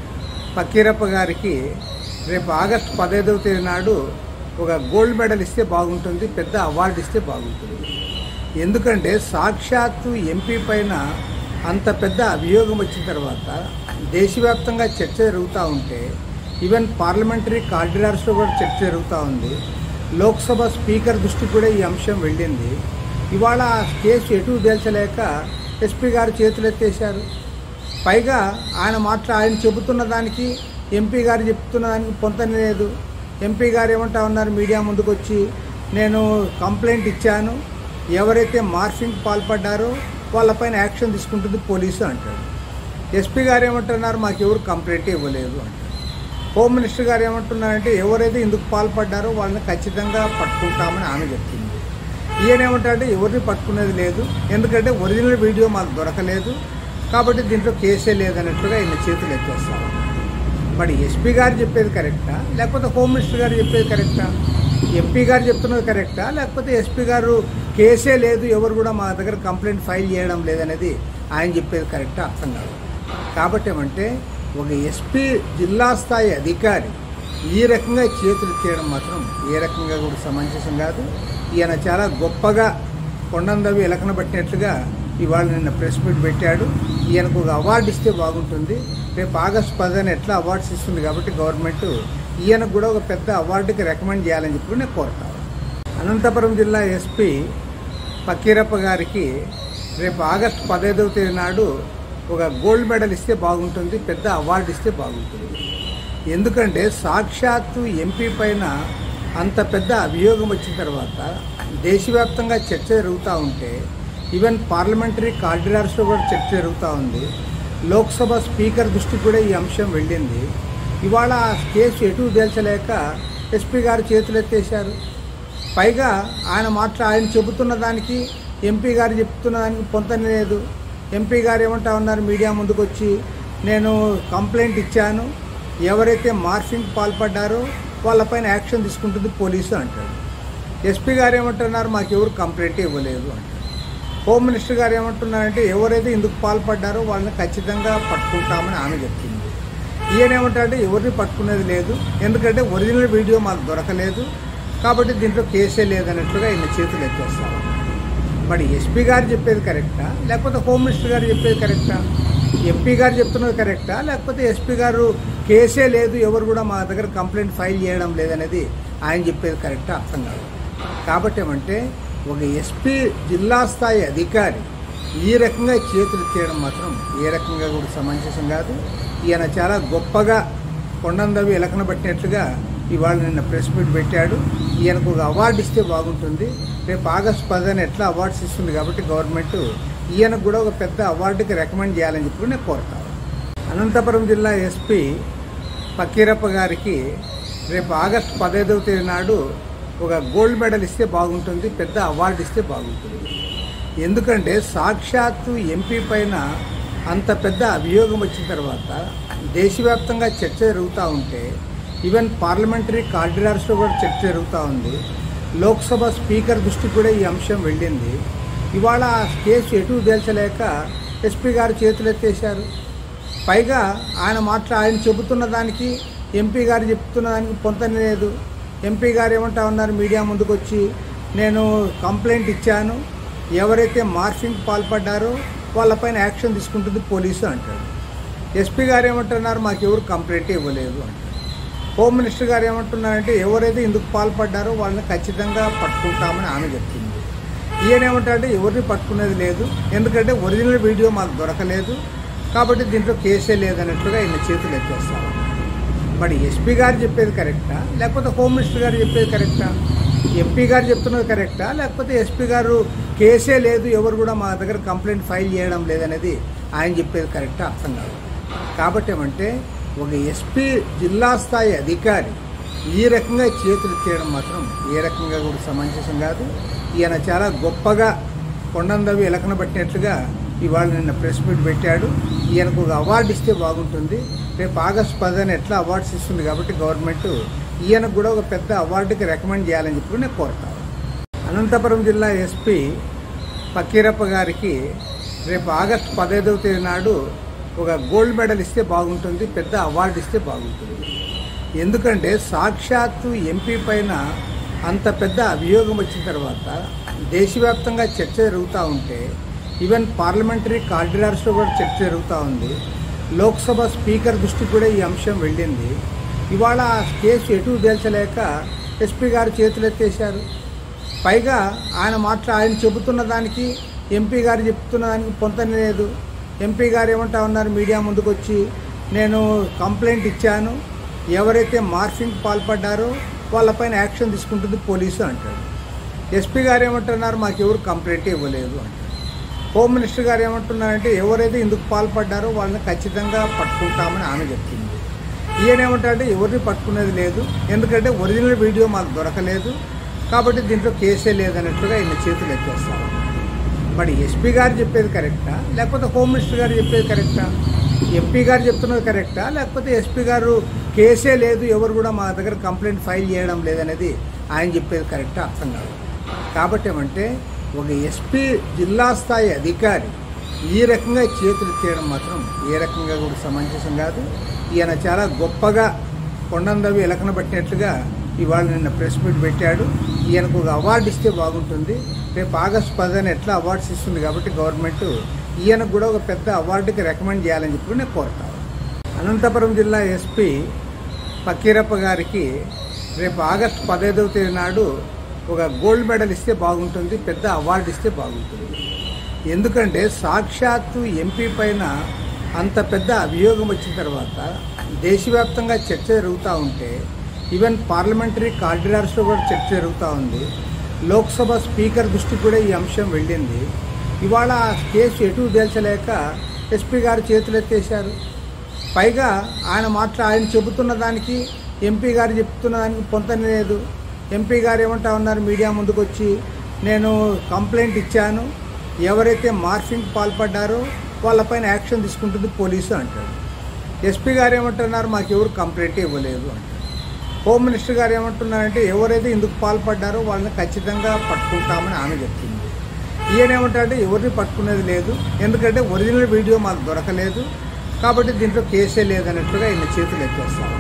పకీరప్ప గారికి రేపు ఆగస్టు పదహైదవ తేదీ నాడు ఒక గోల్డ్ మెడల్ ఇస్తే బాగుంటుంది పెద్ద అవార్డు ఇస్తే బాగుంటుంది ఎందుకంటే సాక్షాత్తు ఎంపీ పైన అంత పెద్ద అభియోగం వచ్చిన తర్వాత దేశవ్యాప్తంగా చర్చ జరుగుతూ ఉంటే ఈవెన్ పార్లమెంటరీ కారిడార్స్లో కూడా చర్చ జరుగుతూ ఉంది లోక్సభ స్పీకర్ దృష్టికి కూడా ఈ అంశం వెళ్ళింది ఇవాళ ఆ కేసు ఎటు తేల్చలేక ఎస్పీ గారు చేతులు ఎత్తేశారు పైగా ఆయన మాట్లా ఆయన చెబుతున్న దానికి ఎంపీ గారు చెప్తున్న దానికి పొంతన లేదు ఎంపీ గారు ఏమంటా ఉన్నారు మీడియా ముందుకు వచ్చి నేను కంప్లైంట్ ఇచ్చాను ఎవరైతే మార్ఫింగ్ పాల్పడ్డారో వాళ్ళపైన యాక్షన్ తీసుకుంటుంది పోలీసు అంటాడు ఎస్పీ గారు ఏమంటున్నారు మాకు ఎవరు కంప్లైంట్ ఇవ్వలేదు అంటారు హోమ్ మినిస్టర్ గారు ఏమంటున్నారంటే ఎవరైతే ఇందుకు పాల్పడ్డారో వాళ్ళని ఖచ్చితంగా పట్టుకుంటామని ఆమె చెప్తుంది ఈయన ఏమంటారంటే ఎవరిని పట్టుకునేది లేదు ఎందుకంటే ఒరిజినల్ వీడియో మాకు దొరకలేదు కాబట్టి దీంట్లో కేసే లేదన్నట్లుగా ఈయన చేతులు ఎత్తేస్తారు మరి ఎస్పీ గారు చెప్పేది కరెక్టా లేకపోతే హోమ్ మినిస్టర్ గారు చెప్పేది కరెక్టా ఎంపీ గారు చెప్తున్నది కరెక్టా లేకపోతే ఎస్పీ గారు కేసే లేదు ఎవరు కూడా మా దగ్గర కంప్లైంట్ ఫైల్ చేయడం లేదనేది ఆయన చెప్పేది కరెక్టా అర్థం కాదు కాబట్టి ఏమంటే ఒక ఎస్పీ జిల్లా స్థాయి అధికారి ఈ రకంగా చేతులు తీయడం మాత్రం ఏ రకంగా కూడా సమంజసం కాదు ఈయన చాలా గొప్పగా కొండందవి ఎలకన పట్టినట్లుగా ఇవాళ నిన్న ప్రెస్ మీట్ పెట్టాడు ఈయనకు ఒక అవార్డు ఇస్తే బాగుంటుంది రేపు ఆగస్టు పదిహేను ఎట్లా అవార్డ్స్ ఇస్తుంది కాబట్టి గవర్నమెంట్ ఈయనకు కూడా ఒక పెద్ద అవార్డుకి రికమెండ్ చేయాలని చెప్పి నేను కోరుతాను అనంతపురం జిల్లా ఎస్పీ పకీరప్ప గారికి రేపు ఆగస్టు పదహైదవ తేదీ నాడు ఒక గోల్డ్ మెడల్ ఇస్తే బాగుంటుంది పెద్ద అవార్డు ఇస్తే బాగుంటుంది ఎందుకంటే సాక్షాత్తు ఎంపీ పైన అంత పెద్ద అభియోగం వచ్చిన తర్వాత దేశవ్యాప్తంగా చర్చ జరుగుతూ ఉంటే ఈవెన్ పార్లమెంటరీ కారిడార్స్లో కూడా చర్చ జరుగుతూ ఉంది లోక్సభ స్పీకర్ దృష్టికి కూడా ఈ అంశం వెళ్ళింది ఇవాళ ఆ కేసు ఎటు తేల్చలేక ఎస్పీ గారు చేతులు ఎత్తేశారు పైగా ఆయన మాట్లా ఆయన చెబుతున్న దానికి ఎంపీ గారు చెప్తున్న దానికి పొంతన లేదు ఎంపీ గారు ఏమంటా ఉన్నారు మీడియా ముందుకు వచ్చి నేను కంప్లైంట్ ఇచ్చాను ఎవరైతే మార్ఫింగ్ పాల్పడ్డారో వాళ్ళపైన యాక్షన్ తీసుకుంటుంది పోలీసు అంటాడు ఎస్పీ గారు ఏమంటున్నారు మాకు ఎవరు కంప్లైంట్ ఇవ్వలేదు అంటారు హోమ్ మినిస్టర్ గారు ఏమంటున్నారంటే ఎవరైతే ఇందుకు పాల్పడ్డారో వాళ్ళని ఖచ్చితంగా పట్టుకుంటామని ఆమె చెప్తుంది ఈయన ఏమంటారంటే ఎవరిని పట్టుకునేది లేదు ఎందుకంటే ఒరిజినల్ వీడియో మాకు దొరకలేదు కాబట్టి దీంట్లో కేసే లేదన్నట్లుగా ఈయన చేతులు ఎత్తేస్తారు మరి ఎస్పీ గారు చెప్పేది కరెక్టా లేకపోతే హోమ్ మినిస్టర్ గారు చెప్పేది కరెక్టా ఎంపీ గారు చెప్తున్నది కరెక్టా లేకపోతే ఎస్పీ గారు కేసే లేదు ఎవరు కూడా మా దగ్గర కంప్లైంట్ ఫైల్ చేయడం లేదనేది ఆయన చెప్పేది కరెక్టా అర్థం కాదు కాబట్టి ఏమంటే ఒక ఎస్పీ జిల్లా స్థాయి అధికారి ఈ రకంగా చేతులు తీయడం మాత్రం ఏ రకంగా కూడా సమంజసం కాదు ఈయన చాలా గొప్పగా కొండందవి ఎలకన పట్టినట్లుగా ఇవాళ నిన్న ప్రెస్ మీట్ పెట్టాడు ఈయనకు ఒక అవార్డు ఇస్తే బాగుంటుంది రేపు ఆగస్టు పదిహేను ఎట్లా అవార్డ్స్ ఇస్తుంది కాబట్టి గవర్నమెంట్ ఈయనకు కూడా ఒక పెద్ద అవార్డుకి రికమెండ్ చేయాలని చెప్పి నేను కోరుతాను అనంతపురం జిల్లా ఎస్పీ పకీరప్ప గారికి రేపు ఆగస్టు పదహైదవ తేదీ నాడు ఒక గోల్డ్ మెడల్ ఇస్తే బాగుంటుంది పెద్ద అవార్డు ఇస్తే బాగుంటుంది ఎందుకంటే సాక్షాత్తు ఎంపీ పైన అంత పెద్ద అభియోగం వచ్చిన తర్వాత దేశవ్యాప్తంగా చర్చ జరుగుతూ ఉంటే ఈవెన్ పార్లమెంటరీ కారిడార్స్లో కూడా చర్చ జరుగుతూ ఉంది లోక్సభ స్పీకర్ దృష్టికి కూడా ఈ అంశం వెళ్ళింది ఇవాళ ఆ కేసు ఎటు తేల్చలేక ఎస్పీ గారు చేతులు ఎత్తేశారు పైగా ఆయన మాట్లా ఆయన చెబుతున్న దానికి ఎంపీ గారు చెప్తున్న దానికి పొంతన లేదు ఎంపీ గారు ఏమంటా ఉన్నారు మీడియా ముందుకు వచ్చి నేను కంప్లైంట్ ఇచ్చాను ఎవరైతే మార్ఫింగ్ పాల్పడ్డారో వాళ్ళపైన యాక్షన్ తీసుకుంటుంది పోలీసు అంటాడు ఎస్పీ గారు ఏమంటున్నారు మాకు ఎవరు కంప్లైంట్ ఇవ్వలేదు అంటారు హోమ్ మినిస్టర్ గారు ఏమంటున్నారంటే ఎవరైతే ఇందుకు పాల్పడ్డారో వాళ్ళని ఖచ్చితంగా పట్టుకుంటామని ఆమె చెప్తుంది ఈయన ఏమంటారంటే ఎవరిని పట్టుకునేది లేదు ఎందుకంటే ఒరిజినల్ వీడియో మాకు దొరకలేదు కాబట్టి దీంట్లో కేసే లేదన్నట్లుగా ఈయన చేతులు ఎత్తేస్తారు మరి ఎస్పీ గారు చెప్పేది కరెక్టా లేకపోతే హోమ్ మినిస్టర్ గారు చెప్పేది కరెక్టా ఎంపీ గారు చెప్తున్నది కరెక్టా లేకపోతే ఎస్పీ గారు కేసే లేదు ఎవరు కూడా మా దగ్గర కంప్లైంట్ ఫైల్ చేయడం లేదనేది ఆయన చెప్పేది కరెక్టా అర్థం కాదు కాబట్టి ఏమంటే ఒక ఎస్పీ జిల్లా స్థాయి అధికారి ఈ రకంగా చేతులు తీయడం మాత్రం ఏ రకంగా కూడా సమంజసం కాదు ఈయన చాలా గొప్పగా కొండందవి ఎలకన పట్టినట్లుగా ఇవాళ నిన్న ప్రెస్ మీట్ పెట్టాడు ఈయనకు ఒక అవార్డు ఇస్తే బాగుంటుంది రేపు ఆగస్టు పదిహేను ఎట్లా అవార్డ్స్ ఇస్తుంది కాబట్టి గవర్నమెంట్ ఈయనకు కూడా ఒక పెద్ద అవార్డుకి రికమెండ్ చేయాలని చెప్పి నేను కోరుతాను అనంతపురం జిల్లా ఎస్పీ ఫకీరప్ప గారికి రేపు ఆగస్టు పదహైదవ తేదీ నాడు ఒక గోల్డ్ మెడల్ ఇస్తే బాగుంటుంది పెద్ద అవార్డు ఇస్తే బాగుంటుంది ఎందుకంటే సాక్షాత్తు ఎంపీ పైన అంత పెద్ద అభియోగం వచ్చిన తర్వాత దేశవ్యాప్తంగా చర్చ జరుగుతూ ఉంటే ఈవెన్ పార్లమెంటరీ కారిడార్స్లో కూడా చర్చ జరుగుతూ ఉంది లోక్సభ స్పీకర్ దృష్టికి కూడా ఈ అంశం వెళ్ళింది ఇవాళ ఆ కేసు ఎటు తేల్చలేక ఎస్పీ గారు చేతులు ఎత్తేశారు పైగా ఆయన మాట్లా ఆయన చెబుతున్న దానికి ఎంపీ గారు చెప్తున్న దానికి పొంతన లేదు ఎంపీ గారు ఏమంటా ఉన్నారు మీడియా ముందుకు వచ్చి నేను కంప్లైంట్ ఇచ్చాను ఎవరైతే మార్ఫింగ్ పాల్పడ్డారో వాళ్ళపైన యాక్షన్ తీసుకుంటుంది పోలీసు అంటాడు ఎస్పీ గారు ఏమంటున్నారు మాకు ఎవరు కంప్లైంట్ ఇవ్వలేదు అంటారు హోమ్ మినిస్టర్ గారు ఏమంటున్నారంటే ఎవరైతే ఇందుకు పాల్పడ్డారో వాళ్ళని ఖచ్చితంగా పట్టుకుంటామని ఆమె చెప్తుంది ఈయన ఏమంటారంటే ఎవరిని పట్టుకునేది లేదు ఎందుకంటే ఒరిజినల్ వీడియో మాకు దొరకలేదు కాబట్టి దీంట్లో కేసే లేదన్నట్లుగా ఈయన చేతులు ఎత్తేస్తారు మరి ఎస్పీ గారు చెప్పేది కరెక్టా లేకపోతే హోమ్ మినిస్టర్ గారు చెప్పేది కరెక్టా ఎంపీ గారు చెప్తున్నది కరెక్టా లేకపోతే ఎస్పీ గారు కేసే లేదు ఎవరు కూడా మా దగ్గర కంప్లైంట్ ఫైల్ చేయడం లేదనేది ఆయన చెప్పేది కరెక్టా అర్థం కాదు కాబట్టి ఏమంటే ఒక ఎస్పీ జిల్లా స్థాయి అధికారి ఈ రకంగా చేతులు తీయడం మాత్రం ఏ రకంగా కూడా సమంజసం కాదు ఈయన చాలా గొప్పగా కొండందవి ఎలకన పట్టినట్లుగా ఇవాళ నిన్న ప్రెస్ మీట్ పెట్టాడు ఈయనకు ఒక అవార్డు ఇస్తే బాగుంటుంది రేపు ఆగస్టు పదిహేను ఎట్లా అవార్డ్స్ ఇస్తుంది కాబట్టి గవర్నమెంట్ ఈయనకు కూడా ఒక పెద్ద అవార్డుకి రికమెండ్ చేయాలని చెప్పి నేను కోరుతాను అనంతపురం జిల్లా ఎస్పీ ఫకీరప్ప గారికి రేపు ఆగస్టు పదహైదవ తేదీ నాడు ఒక గోల్డ్ మెడల్ ఇస్తే బాగుంటుంది పెద్ద అవార్డు ఇస్తే బాగుంటుంది ఎందుకంటే సాక్షాత్తు ఎంపీ పైన అంత పెద్ద అభియోగం వచ్చిన తర్వాత దేశవ్యాప్తంగా చర్చ జరుగుతూ ఉంటే ఈవెన్ పార్లమెంటరీ కారిడార్స్లో కూడా చర్చ జరుగుతూ ఉంది లోక్సభ స్పీకర్ దృష్టికి కూడా ఈ అంశం వెళ్ళింది ఇవాళ ఆ కేసు ఎటు తేల్చలేక ఎస్పీ గారు చేతులు ఎత్తేశారు పైగా ఆయన మాట్లా ఆయన చెబుతున్న దానికి ఎంపీ గారు చెప్తున్న దానికి పొంతన లేదు ఎంపీ గారు ఏమంటా ఉన్నారు మీడియా ముందుకు వచ్చి నేను కంప్లైంట్ ఇచ్చాను ఎవరైతే మార్ఫింగ్ పాల్పడ్డారో వాళ్ళపైన యాక్షన్ తీసుకుంటుంది పోలీసు అంటాడు ఎస్పీ గారు ఏమంటున్నారు మాకు ఎవరు కంప్లైంట్ ఇవ్వలేదు అంటారు హోమ్ మినిస్టర్ గారు ఏమంటున్నారంటే ఎవరైతే ఇందుకు పాల్పడ్డారో వాళ్ళని ఖచ్చితంగా పట్టుకుంటామని ఆమె చెప్తుంది ఈయన ఏమంటారంటే ఎవరిని పట్టుకునేది లేదు ఎందుకంటే ఒరిజినల్ వీడియో మాకు దొరకలేదు కాబట్టి దీంట్లో కేసే లేదన్నట్లుగా ఈయన చేతులు ఎత్తేస్తారు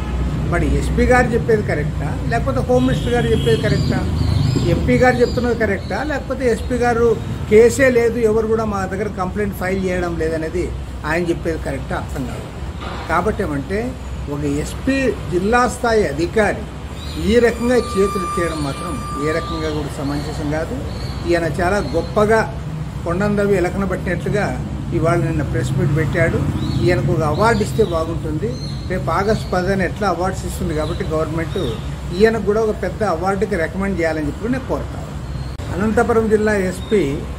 మరి ఎస్పీ గారు చెప్పేది కరెక్టా లేకపోతే హోమ్ మినిస్టర్ గారు చెప్పేది కరెక్టా ఎంపీ గారు చెప్తున్నది కరెక్టా లేకపోతే ఎస్పీ గారు కేసే లేదు ఎవరు కూడా మా దగ్గర కంప్లైంట్ ఫైల్ చేయడం లేదనేది ఆయన చెప్పేది కరెక్టా అర్థం కాదు కాబట్టి ఏమంటే ఒక ఎస్పీ జిల్లా స్థాయి అధికారి ఈ రకంగా చేతులు తీయడం మాత్రం ఏ రకంగా కూడా సమంజసం కాదు ఈయన చాలా గొప్పగా కొండందవి ఎలకన పట్టినట్లుగా ఇవాళ నిన్న ప్రెస్ మీట్ పెట్టాడు ఈయనకు ఒక అవార్డు ఇస్తే బాగుంటుంది రేపు ఆగస్టు పదిహేను ఎట్లా అవార్డ్స్ ఇస్తుంది కాబట్టి గవర్నమెంట్ ఈయనకు కూడా ఒక పెద్ద అవార్డుకి రికమెండ్ చేయాలని చెప్పి నేను కోరుతాను అనంతపురం జిల్లా ఎస్పీ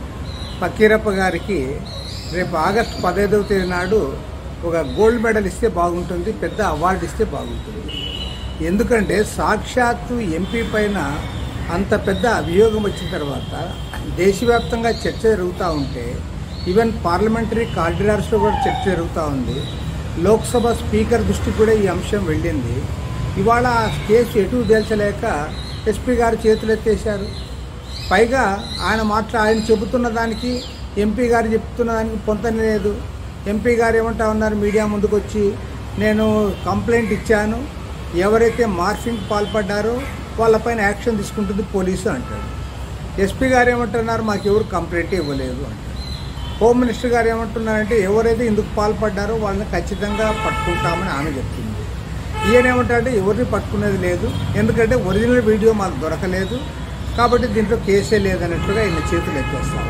ఫకీరప్ప గారికి రేపు ఆగస్టు పదహైదవ తేదీ నాడు ఒక గోల్డ్ మెడల్ ఇస్తే బాగుంటుంది పెద్ద అవార్డు ఇస్తే బాగుంటుంది ఎందుకంటే సాక్షాత్తు ఎంపీ పైన అంత పెద్ద అభియోగం వచ్చిన తర్వాత దేశవ్యాప్తంగా చర్చ జరుగుతూ ఉంటే ఈవెన్ పార్లమెంటరీ కారిడార్స్లో కూడా చర్చ జరుగుతూ ఉంది లోక్సభ స్పీకర్ దృష్టికి కూడా ఈ అంశం వెళ్ళింది ఇవాళ ఆ కేసు ఎటు తేల్చలేక ఎస్పీ గారు చేతులు ఎత్తేశారు పైగా ఆయన మాట్లా ఆయన చెబుతున్న దానికి ఎంపీ గారు చెప్తున్న దానికి పొంతన లేదు ఎంపీ గారు ఏమంటా ఉన్నారు మీడియా ముందుకు వచ్చి నేను కంప్లైంట్ ఇచ్చాను ఎవరైతే మార్ఫింగ్ పాల్పడ్డారో వాళ్ళపైన యాక్షన్ తీసుకుంటుంది పోలీసు అంటాడు ఎస్పీ గారు ఏమంటున్నారు మాకు ఎవరు కంప్లైంట్ ఇవ్వలేదు అంటారు హోమ్ మినిస్టర్ గారు ఏమంటున్నారంటే ఎవరైతే ఇందుకు పాల్పడ్డారో వాళ్ళని ఖచ్చితంగా పట్టుకుంటామని ఆమె చెప్తుంది ఈయన ఏమంటారంటే ఎవరిని పట్టుకునేది లేదు ఎందుకంటే ఒరిజినల్ వీడియో మాకు దొరకలేదు కాబట్టి దీంట్లో కేసే లేదన్నట్లుగా ఈయన చేతులు ఎత్తేస్తారు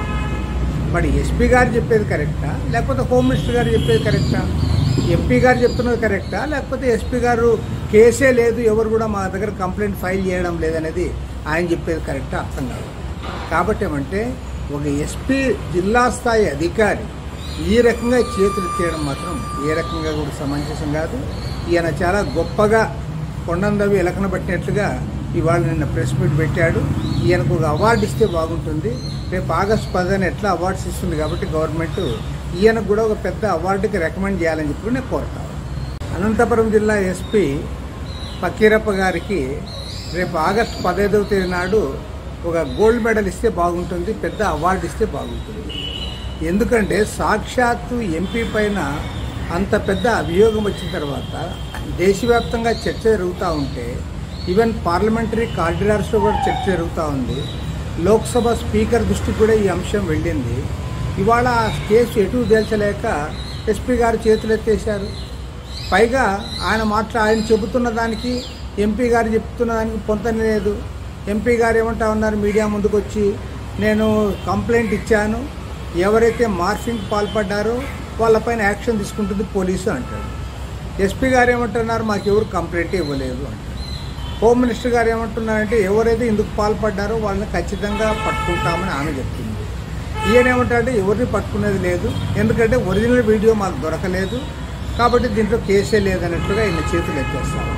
మరి ఎస్పీ గారు చెప్పేది కరెక్టా లేకపోతే హోమ్ మినిస్టర్ గారు చెప్పేది కరెక్టా ఎంపీ గారు చెప్తున్నది కరెక్టా లేకపోతే ఎస్పీ గారు కేసే లేదు ఎవరు కూడా మా దగ్గర కంప్లైంట్ ఫైల్ చేయడం లేదనేది ఆయన చెప్పేది కరెక్టా అర్థం కాదు కాబట్టి ఏమంటే ఒక ఎస్పీ జిల్లా స్థాయి అధికారి ఈ రకంగా చేతులు తీయడం మాత్రం ఏ రకంగా కూడా సమంజసం కాదు ఈయన చాలా గొప్పగా కొండందవి ఎలకన పట్టినట్లుగా ఇవాళ నిన్న ప్రెస్ మీట్ పెట్టాడు ఈయనకు ఒక అవార్డు ఇస్తే బాగుంటుంది రేపు ఆగస్టు పదిహేను ఎట్లా అవార్డ్స్ ఇస్తుంది కాబట్టి గవర్నమెంట్ ఈయనకు కూడా ఒక పెద్ద అవార్డుకి రికమెండ్ చేయాలని చెప్పి నేను కోరుతాను అనంతపురం జిల్లా ఎస్పీ పకీరప్ప గారికి రేపు ఆగస్టు పదహైదవ తేదీ నాడు ఒక గోల్డ్ మెడల్ ఇస్తే బాగుంటుంది పెద్ద అవార్డు ఇస్తే బాగుంటుంది ఎందుకంటే సాక్షాత్తు ఎంపీ పైన అంత పెద్ద అభియోగం వచ్చిన తర్వాత దేశవ్యాప్తంగా చర్చ జరుగుతూ ఉంటే ఈవెన్ పార్లమెంటరీ కారిడార్స్లో కూడా చర్చ జరుగుతూ ఉంది లోక్సభ స్పీకర్ దృష్టికి కూడా ఈ అంశం వెళ్ళింది ఇవాళ ఆ కేసు ఎటు తేల్చలేక ఎస్పీ గారు చేతులెత్తేశారు పైగా ఆయన మాట్లా ఆయన చెబుతున్న దానికి ఎంపీ గారు చెప్తున్న దానికి పొంతన లేదు ఎంపీ గారు ఏమంటా ఉన్నారు మీడియా ముందుకు వచ్చి నేను కంప్లైంట్ ఇచ్చాను ఎవరైతే మార్ఫింగ్ పాల్పడ్డారో వాళ్ళపైన యాక్షన్ తీసుకుంటుంది పోలీసు అంటాడు ఎస్పీ గారు ఏమంటున్నారు మాకు ఎవరు కంప్లైంట్ ఇవ్వలేదు అంటారు హోమ్ మినిస్టర్ గారు ఏమంటున్నారంటే ఎవరైతే ఇందుకు పాల్పడ్డారో వాళ్ళని ఖచ్చితంగా పట్టుకుంటామని ఆమె చెప్తుంది ఈయన ఏమంటారంటే ఎవరిని పట్టుకునేది లేదు ఎందుకంటే ఒరిజినల్ వీడియో మాకు దొరకలేదు కాబట్టి దీంట్లో కేసే లేదన్నట్లుగా ఈయన చేతులు ఎత్తేస్తాం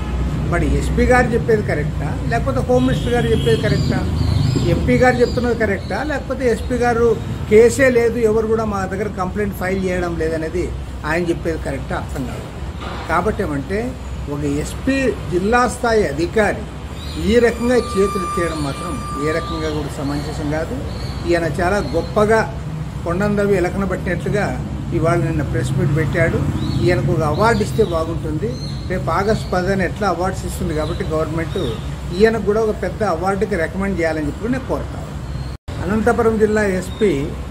మరి ఎస్పీ గారు చెప్పేది కరెక్టా లేకపోతే హోమ్ మినిస్టర్ గారు చెప్పేది కరెక్టా ఎంపీ గారు చెప్తున్నది కరెక్టా లేకపోతే ఎస్పీ గారు కేసే లేదు ఎవరు కూడా మా దగ్గర కంప్లైంట్ ఫైల్ చేయడం లేదనేది ఆయన చెప్పేది కరెక్టా అర్థం కాదు కాబట్టి ఏమంటే ఒక ఎస్పీ జిల్లా స్థాయి అధికారి ఈ రకంగా చేతులు తీయడం మాత్రం ఏ రకంగా కూడా సమంజసం కాదు ఈయన చాలా గొప్పగా కొండందవి ఎలకన పట్టినట్లుగా ఇవాళ నిన్న ప్రెస్ మీట్ పెట్టాడు ఈయనకు ఒక అవార్డు ఇస్తే బాగుంటుంది రేపు ఆగస్టు పదిహేను ఎట్లా అవార్డ్స్ ఇస్తుంది కాబట్టి గవర్నమెంట్ ఈయనకు కూడా ఒక పెద్ద అవార్డుకి రికమెండ్ చేయాలని చెప్పి నేను కోరుతాను అనంతపురం జిల్లా ఎస్పీ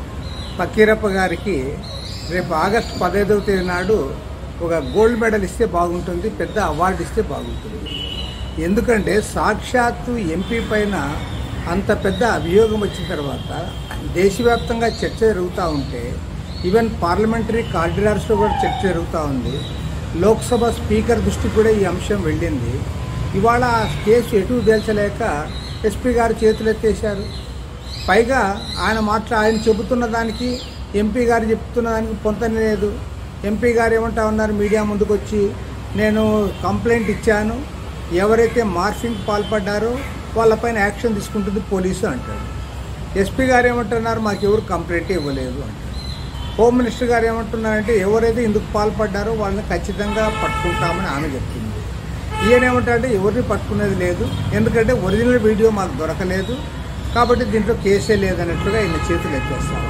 పకీరప్ప గారికి రేపు ఆగస్టు పదహైదవ తేదీ నాడు ఒక గోల్డ్ మెడల్ ఇస్తే బాగుంటుంది పెద్ద అవార్డు ఇస్తే బాగుంటుంది ఎందుకంటే సాక్షాత్తు ఎంపీ పైన అంత పెద్ద అభియోగం వచ్చిన తర్వాత దేశవ్యాప్తంగా చర్చ జరుగుతూ ఉంటే ఈవెన్ పార్లమెంటరీ కారిడార్స్లో కూడా చర్చ జరుగుతూ ఉంది లోక్సభ స్పీకర్ దృష్టికి కూడా ఈ అంశం వెళ్ళింది ఇవాళ ఆ కేసు ఎటు తేల్చలేక ఎస్పీ గారు చేతులెత్తేశారు పైగా ఆయన మాట్లా ఆయన చెబుతున్న దానికి ఎంపీ గారు చెప్తున్న దానికి పొంతన లేదు ఎంపీ గారు ఏమంటా ఉన్నారు మీడియా ముందుకు వచ్చి నేను కంప్లైంట్ ఇచ్చాను ఎవరైతే మార్ఫింగ్ పాల్పడ్డారో వాళ్ళపైన యాక్షన్ తీసుకుంటుంది పోలీసు అంటాడు ఎస్పీ గారు ఏమంటున్నారు మాకు ఎవరు కంప్లైంట్ ఇవ్వలేదు అంటారు హోమ్ మినిస్టర్ గారు ఏమంటున్నారంటే ఎవరైతే ఇందుకు పాల్పడ్డారో వాళ్ళని ఖచ్చితంగా పట్టుకుంటామని ఆమె చెప్తుంది ఈయన ఏమంటారంటే ఎవరిని పట్టుకునేది లేదు ఎందుకంటే ఒరిజినల్ వీడియో మాకు దొరకలేదు కాబట్టి దీంట్లో కేసే లేదన్నట్లుగా ఈయన చేతులు ఎత్తేస్తాం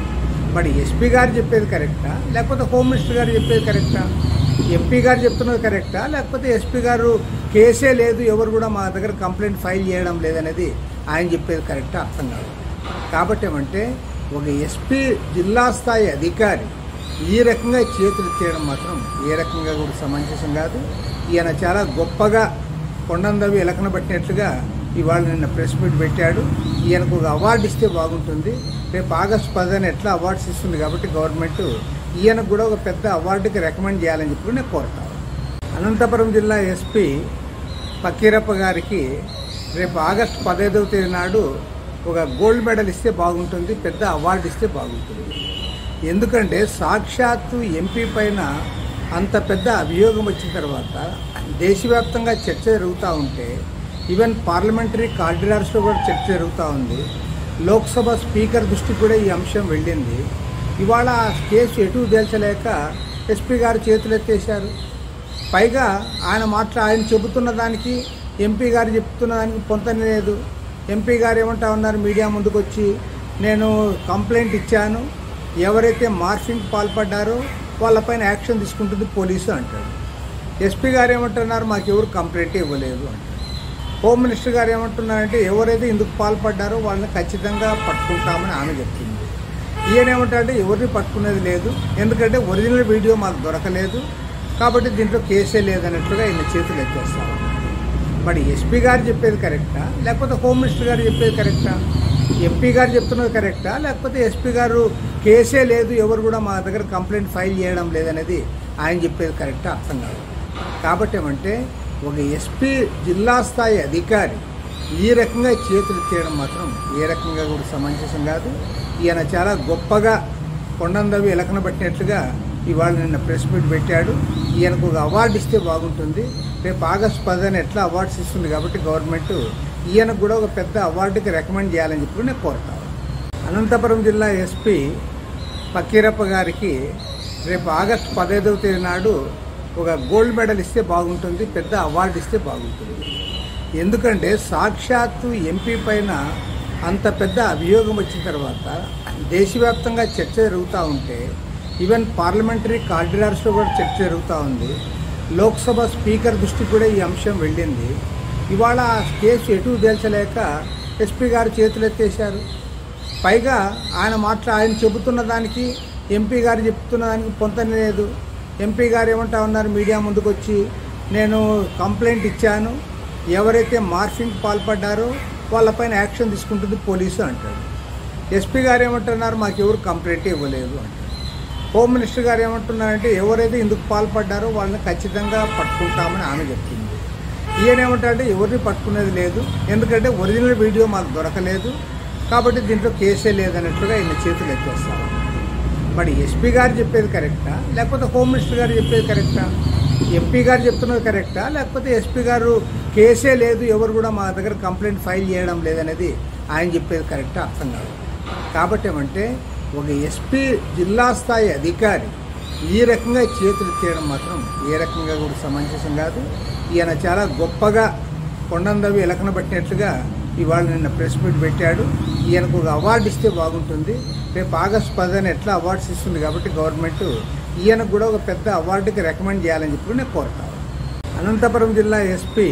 మరి ఎస్పీ గారు చెప్పేది కరెక్టా లేకపోతే హోమ్ మినిస్టర్ గారు చెప్పేది కరెక్టా ఎంపీ గారు చెప్తున్నది కరెక్టా లేకపోతే ఎస్పీ గారు కేసే లేదు ఎవరు కూడా మా దగ్గర కంప్లైంట్ ఫైల్ చేయడం లేదనేది ఆయన చెప్పేది కరెక్టా అర్థం కాదు కాబట్టి ఏమంటే ఒక ఎస్పీ జిల్లా స్థాయి అధికారి ఈ రకంగా చేతులు తీయడం మాత్రం ఏ రకంగా కూడా సమంజసం కాదు ఈయన చాలా గొప్పగా కొండందవి ఎలకన పట్టినట్లుగా ఇవాళ నిన్న ప్రెస్ మీట్ పెట్టాడు ఈయనకు ఒక అవార్డు ఇస్తే బాగుంటుంది రేపు ఆగస్టు పదిహేను ఎట్లా అవార్డ్స్ ఇస్తుంది కాబట్టి గవర్నమెంట్ ఈయనకు కూడా ఒక పెద్ద అవార్డుకి రికమెండ్ చేయాలని చెప్పి నేను కోరుతాను అనంతపురం జిల్లా ఎస్పీ పకీరప్ప గారికి రేపు ఆగస్టు పదహైదవ తేదీ నాడు ఒక గోల్డ్ మెడల్ ఇస్తే బాగుంటుంది పెద్ద అవార్డు ఇస్తే బాగుంటుంది ఎందుకంటే సాక్షాత్తు ఎంపీ పైన అంత పెద్ద అభియోగం వచ్చిన తర్వాత దేశవ్యాప్తంగా చర్చ జరుగుతూ ఉంటే ఈవెన్ పార్లమెంటరీ కారిడార్స్లో కూడా చర్చ జరుగుతూ ఉంది లోక్సభ స్పీకర్ దృష్టికి కూడా ఈ అంశం వెళ్ళింది ఇవాళ ఆ కేసు ఎటు తేల్చలేక ఎస్పీ గారు చేతులెత్తేశారు పైగా ఆయన మాట్లా ఆయన చెబుతున్న దానికి ఎంపీ గారు చెప్తున్న దానికి పొంతన లేదు ఎంపీ గారు ఏమంటా ఉన్నారు మీడియా ముందుకు వచ్చి నేను కంప్లైంట్ ఇచ్చాను ఎవరైతే మార్ఫింగ్ పాల్పడ్డారో వాళ్ళపైన యాక్షన్ తీసుకుంటుంది పోలీసు అంటాడు ఎస్పీ గారు ఏమంటున్నారు మాకు ఎవరు కంప్లైంట్ ఇవ్వలేదు అంటారు హోమ్ మినిస్టర్ గారు ఏమంటున్నారంటే ఎవరైతే ఇందుకు పాల్పడ్డారో వాళ్ళని ఖచ్చితంగా పట్టుకుంటామని ఆమె చెప్తుంది ఈయన ఏమంటారంటే ఎవరిని పట్టుకునేది లేదు ఎందుకంటే ఒరిజినల్ వీడియో మాకు దొరకలేదు కాబట్టి దీంట్లో కేసే లేదన్నట్లుగా ఈయన చేతులు ఎత్తేస్తాం మరి ఎస్పీ గారు చెప్పేది కరెక్టా లేకపోతే హోమ్ మినిస్టర్ గారు చెప్పేది కరెక్టా ఎంపీ గారు చెప్తున్నది కరెక్టా లేకపోతే ఎస్పీ గారు కేసే లేదు ఎవరు కూడా మా దగ్గర కంప్లైంట్ ఫైల్ చేయడం లేదనేది ఆయన చెప్పేది కరెక్టా అర్థం కాదు కాబట్టి ఏమంటే ఒక ఎస్పీ జిల్లా స్థాయి అధికారి ఈ రకంగా చేతులు తీయడం మాత్రం ఏ రకంగా కూడా సమంజసం కాదు ఈయన చాలా గొప్పగా కొండందవి ఎలకన పట్టినట్లుగా ఇవాళ నిన్న ప్రెస్ మీట్ పెట్టాడు ఈయనకు ఒక అవార్డు ఇస్తే బాగుంటుంది రేపు ఆగస్టు పదిహేను ఎట్లా అవార్డ్స్ ఇస్తుంది కాబట్టి గవర్నమెంట్ ఈయనకు కూడా ఒక పెద్ద అవార్డుకి రికమెండ్ చేయాలని చెప్పి నేను కోరుతాను అనంతపురం జిల్లా ఎస్పీ పకీరప్ప గారికి రేపు ఆగస్టు పదహైదవ తేదీ నాడు ఒక గోల్డ్ మెడల్ ఇస్తే బాగుంటుంది పెద్ద అవార్డు ఇస్తే బాగుంటుంది ఎందుకంటే సాక్షాత్తు ఎంపీ పైన అంత పెద్ద అభియోగం వచ్చిన తర్వాత దేశవ్యాప్తంగా చర్చ జరుగుతూ ఉంటే ఈవెన్ పార్లమెంటరీ కార్డినార్స్లో కూడా చర్చ జరుగుతూ ఉంది లోక్సభ స్పీకర్ దృష్టికి కూడా ఈ అంశం వెళ్ళింది ఇవాళ ఆ కేసు ఎటు తేల్చలేక ఎస్పీ గారు చేతులు ఎత్తేశారు పైగా ఆయన మాట్లా ఆయన చెబుతున్న దానికి ఎంపీ గారు చెప్తున్న దానికి పొంతన లేదు ఎంపీ గారు ఏమంటా ఉన్నారు మీడియా ముందుకు వచ్చి నేను కంప్లైంట్ ఇచ్చాను ఎవరైతే మార్ఫింగ్ పాల్పడ్డారో వాళ్ళపైన యాక్షన్ తీసుకుంటుంది పోలీసు అంటాడు ఎస్పీ గారు ఏమంటున్నారు మాకు ఎవరు కంప్లైంట్ ఇవ్వలేదు అంటారు హోమ్ మినిస్టర్ గారు ఏమంటున్నారంటే ఎవరైతే ఇందుకు పాల్పడ్డారో వాళ్ళని ఖచ్చితంగా పట్టుకుంటామని ఆమె చెప్తుంది ఈయన ఏమంటారంటే ఎవరిని పట్టుకునేది లేదు ఎందుకంటే ఒరిజినల్ వీడియో మాకు దొరకలేదు కాబట్టి దీంట్లో కేసే లేదన్నట్లుగా ఈయన చేతులు ఎత్తేస్తారు మరి ఎస్పీ గారు చెప్పేది కరెక్టా లేకపోతే హోమ్ మినిస్టర్ గారు చెప్పేది కరెక్టా ఎంపీ గారు చెప్తున్నది కరెక్టా లేకపోతే ఎస్పీ గారు కేసే లేదు ఎవరు కూడా మా దగ్గర కంప్లైంట్ ఫైల్ చేయడం లేదనేది ఆయన చెప్పేది కరెక్టా అర్థం కాదు కాబట్టి ఏమంటే ఒక ఎస్పీ జిల్లా స్థాయి అధికారి ఈ రకంగా చేతులు ఎత్తేయడం మాత్రం ఏ రకంగా కూడా సమంజసం కాదు ఈయన చాలా గొప్పగా కొండందవి ఎలకన పట్టినట్లుగా ఇవాళ నిన్న ప్రెస్ మీట్ పెట్టాడు ఈయనకు ఒక అవార్డు ఇస్తే బాగుంటుంది రేపు ఆగస్టు పదిహేను ఎట్లా అవార్డ్స్ ఇస్తుంది కాబట్టి గవర్నమెంట్ ఈయనకు కూడా ఒక పెద్ద అవార్డుకి రికమెండ్ చేయాలని చెప్పి నేను కోరుతాను అనంతపురం జిల్లా ఎస్పీ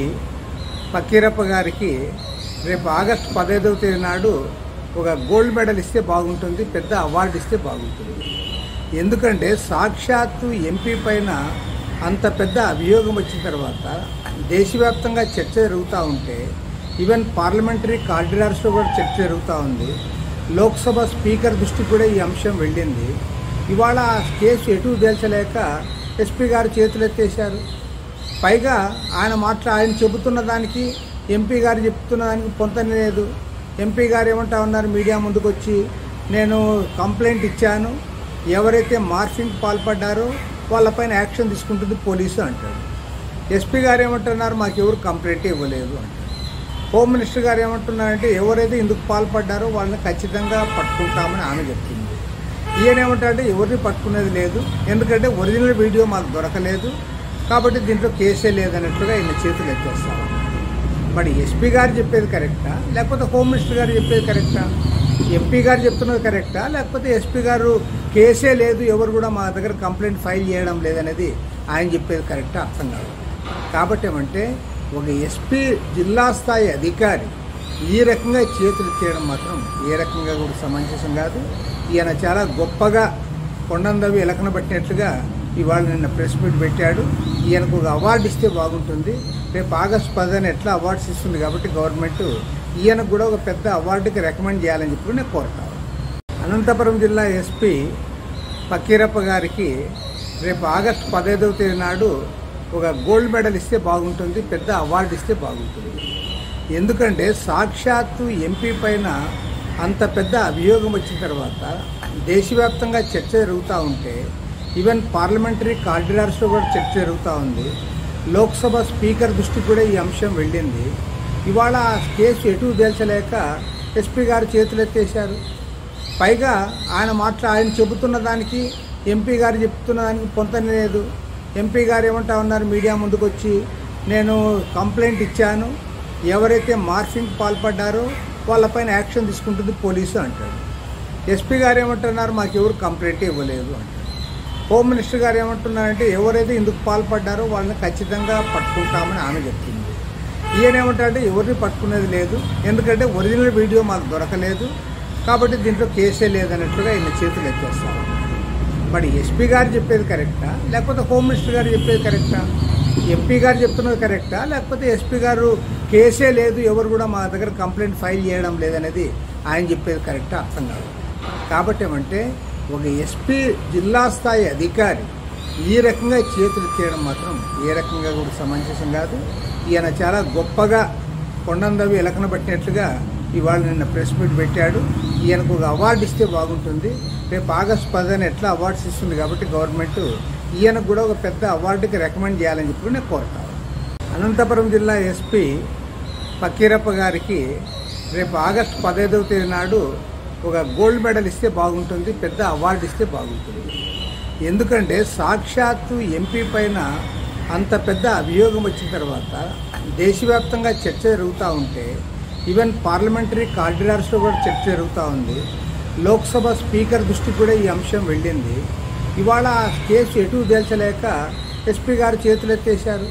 పకీరప్ప గారికి రేపు ఆగస్టు పదహైదవ తేదీ నాడు ఒక గోల్డ్ మెడల్ ఇస్తే బాగుంటుంది పెద్ద అవార్డు ఇస్తే బాగుంటుంది ఎందుకంటే సాక్షాత్తు ఎంపీ పైన అంత పెద్ద అభియోగం వచ్చిన తర్వాత దేశవ్యాప్తంగా చర్చ జరుగుతూ ఉంటే ఈవెన్ పార్లమెంటరీ కార్డినార్స్లో కూడా చర్చ జరుగుతూ ఉంది లోక్సభ స్పీకర్ దృష్టికి కూడా ఈ అంశం వెళ్ళింది ఇవాళ ఆ కేసు ఎటు తేల్చలేక ఎస్పీ గారు చేతులు ఎత్తేశారు పైగా ఆయన మాట్లా ఆయన చెబుతున్న దానికి ఎంపీ గారు చెప్తున్న దానికి పొంతన లేదు ఎంపీ గారు ఏమంటా ఉన్నారు మీడియా ముందుకు వచ్చి నేను కంప్లైంట్ ఇచ్చాను ఎవరైతే మార్ఫింగ్ పాల్పడ్డారో వాళ్ళపైన యాక్షన్ తీసుకుంటుంది పోలీసు అంటాడు ఎస్పీ గారు ఏమంటున్నారు మాకు ఎవరు కంప్లైంట్ ఇవ్వలేదు అంటారు హోమ్ మినిస్టర్ గారు ఏమంటున్నారంటే ఎవరైతే ఇందుకు పాల్పడ్డారో వాళ్ళని ఖచ్చితంగా పట్టుకుంటామని ఆమె చెప్తుంది ఈయన ఏమంటారంటే ఎవరిని పట్టుకునేది లేదు ఎందుకంటే ఒరిజినల్ వీడియో మాకు దొరకలేదు కాబట్టి దీంట్లో కేసే లేదన్నట్లుగా ఈయన చేతులు ఎత్తేస్తారు మరి ఎస్పీ గారు చెప్పేది కరెక్టా లేకపోతే హోమ్ మినిస్టర్ గారు చెప్పేది కరెక్టా ఎంపీ గారు చెప్తున్నది కరెక్టా లేకపోతే ఎస్పీ గారు కేసే లేదు ఎవరు కూడా మా దగ్గర కంప్లైంట్ ఫైల్ చేయడం లేదనేది ఆయన చెప్పేది కరెక్టా అర్థం కాదు కాబట్టి ఏమంటే ఒక ఎస్పీ జిల్లా స్థాయి అధికారి ఈ రకంగా చేతులు ఎత్తేయడం మాత్రం ఏ రకంగా కూడా సమంజసం కాదు ఈయన చాలా గొప్పగా కొండందవి ఎలకన పట్టినట్లుగా ఇవాళ నిన్న ప్రెస్ మీట్ పెట్టాడు ఈయనకు ఒక అవార్డు ఇస్తే బాగుంటుంది రేపు ఆగస్టు పదిహేను ఎట్లా అవార్డ్స్ ఇస్తుంది కాబట్టి గవర్నమెంట్ ఈయనకు కూడా ఒక పెద్ద అవార్డుకి రికమెండ్ చేయాలని చెప్పి నేను కోరుతాను అనంతపురం జిల్లా ఎస్పీ పకీరప్ప గారికి రేపు ఆగస్టు పదహైదవ తేదీ నాడు ఒక గోల్డ్ మెడల్ ఇస్తే బాగుంటుంది పెద్ద అవార్డు ఇస్తే బాగుంటుంది ఎందుకంటే సాక్షాత్తు ఎంపీ పైన అంత పెద్ద అభియోగం వచ్చిన తర్వాత దేశవ్యాప్తంగా చర్చ జరుగుతూ ఉంటే ఈవెన్ పార్లమెంటరీ కార్డినార్స్లో కూడా చర్చ జరుగుతూ ఉంది లోక్సభ స్పీకర్ దృష్టికి కూడా ఈ అంశం వెళ్ళింది ఇవాళ ఆ కేసు ఎటు తేల్చలేక ఎస్పీ గారు చేతులు ఎత్తేశారు పైగా ఆయన మాట్లా ఆయన చెబుతున్న దానికి ఎంపీ గారు చెప్తున్న దానికి పొంతన లేదు ఎంపీ గారు ఏమంటా ఉన్నారు మీడియా ముందుకు వచ్చి నేను కంప్లైంట్ ఇచ్చాను ఎవరైతే మార్ఫింగ్ పాల్పడ్డారో వాళ్ళపైన యాక్షన్ తీసుకుంటుంది పోలీసు అంటాడు ఎస్పీ గారు ఏమంటున్నారు మాకు ఎవరు కంప్లైంట్ ఇవ్వలేదు అంటారు హోమ్ మినిస్టర్ గారు ఏమంటున్నారంటే ఎవరైతే ఇందుకు పాల్పడ్డారో వాళ్ళని ఖచ్చితంగా పట్టుకుంటామని ఆమె చెప్తుంది ఈయన ఏమంటారంటే ఎవరిని పట్టుకునేది లేదు ఎందుకంటే ఒరిజినల్ వీడియో మాకు దొరకలేదు కాబట్టి దీంట్లో కేసే లేదన్నట్లుగా ఈయన చేతులు ఎత్తేస్తారు మరి ఎస్పీ గారు చెప్పేది కరెక్టా లేకపోతే హోమ్ మినిస్టర్ గారు చెప్పేది కరెక్టా ఎంపీ గారు చెప్తున్నది కరెక్టా లేకపోతే ఎస్పీ గారు కేసే లేదు ఎవరు కూడా మా దగ్గర కంప్లైంట్ ఫైల్ చేయడం లేదనేది ఆయన చెప్పేది కరెక్టా అర్థం కాదు కాబట్టి ఏమంటే ఒక ఎస్పీ జిల్లా స్థాయి అధికారి ఈ రకంగా చేతులు ఎత్తేయడం మాత్రం ఏ రకంగా కూడా సమంజసం కాదు ఈయన చాలా గొప్పగా కొండందవి ఎలకన పట్టినట్లుగా ఇవాళ నిన్న ప్రెస్ మీట్ పెట్టాడు ఈయనకు ఒక అవార్డు ఇస్తే బాగుంటుంది రేపు ఆగస్టు పదిహేను ఎట్లా అవార్డ్స్ ఇస్తుంది కాబట్టి గవర్నమెంట్ ఈయనకు కూడా ఒక పెద్ద అవార్డుకి రికమెండ్ చేయాలని చెప్పి నేను కోరుతాను అనంతపురం జిల్లా ఎస్పీ పకీరప్ప గారికి రేపు ఆగస్టు పదహైదవ తేదీ నాడు ఒక గోల్డ్ మెడల్ ఇస్తే బాగుంటుంది పెద్ద అవార్డు ఇస్తే బాగుంటుంది ఎందుకంటే సాక్షాత్తు ఎంపీ పైన అంత పెద్ద అభియోగం వచ్చిన తర్వాత దేశవ్యాప్తంగా చర్చ జరుగుతూ ఉంటే ఈవెన్ పార్లమెంటరీ కారిడార్స్లో కూడా చర్చ జరుగుతూ ఉంది లోక్సభ స్పీకర్ దృష్టికి కూడా ఈ అంశం వెళ్ళింది ఇవాళ ఆ కేసు ఎటు తేల్చలేక ఎస్పీ గారు చేతులు ఎత్తేశారు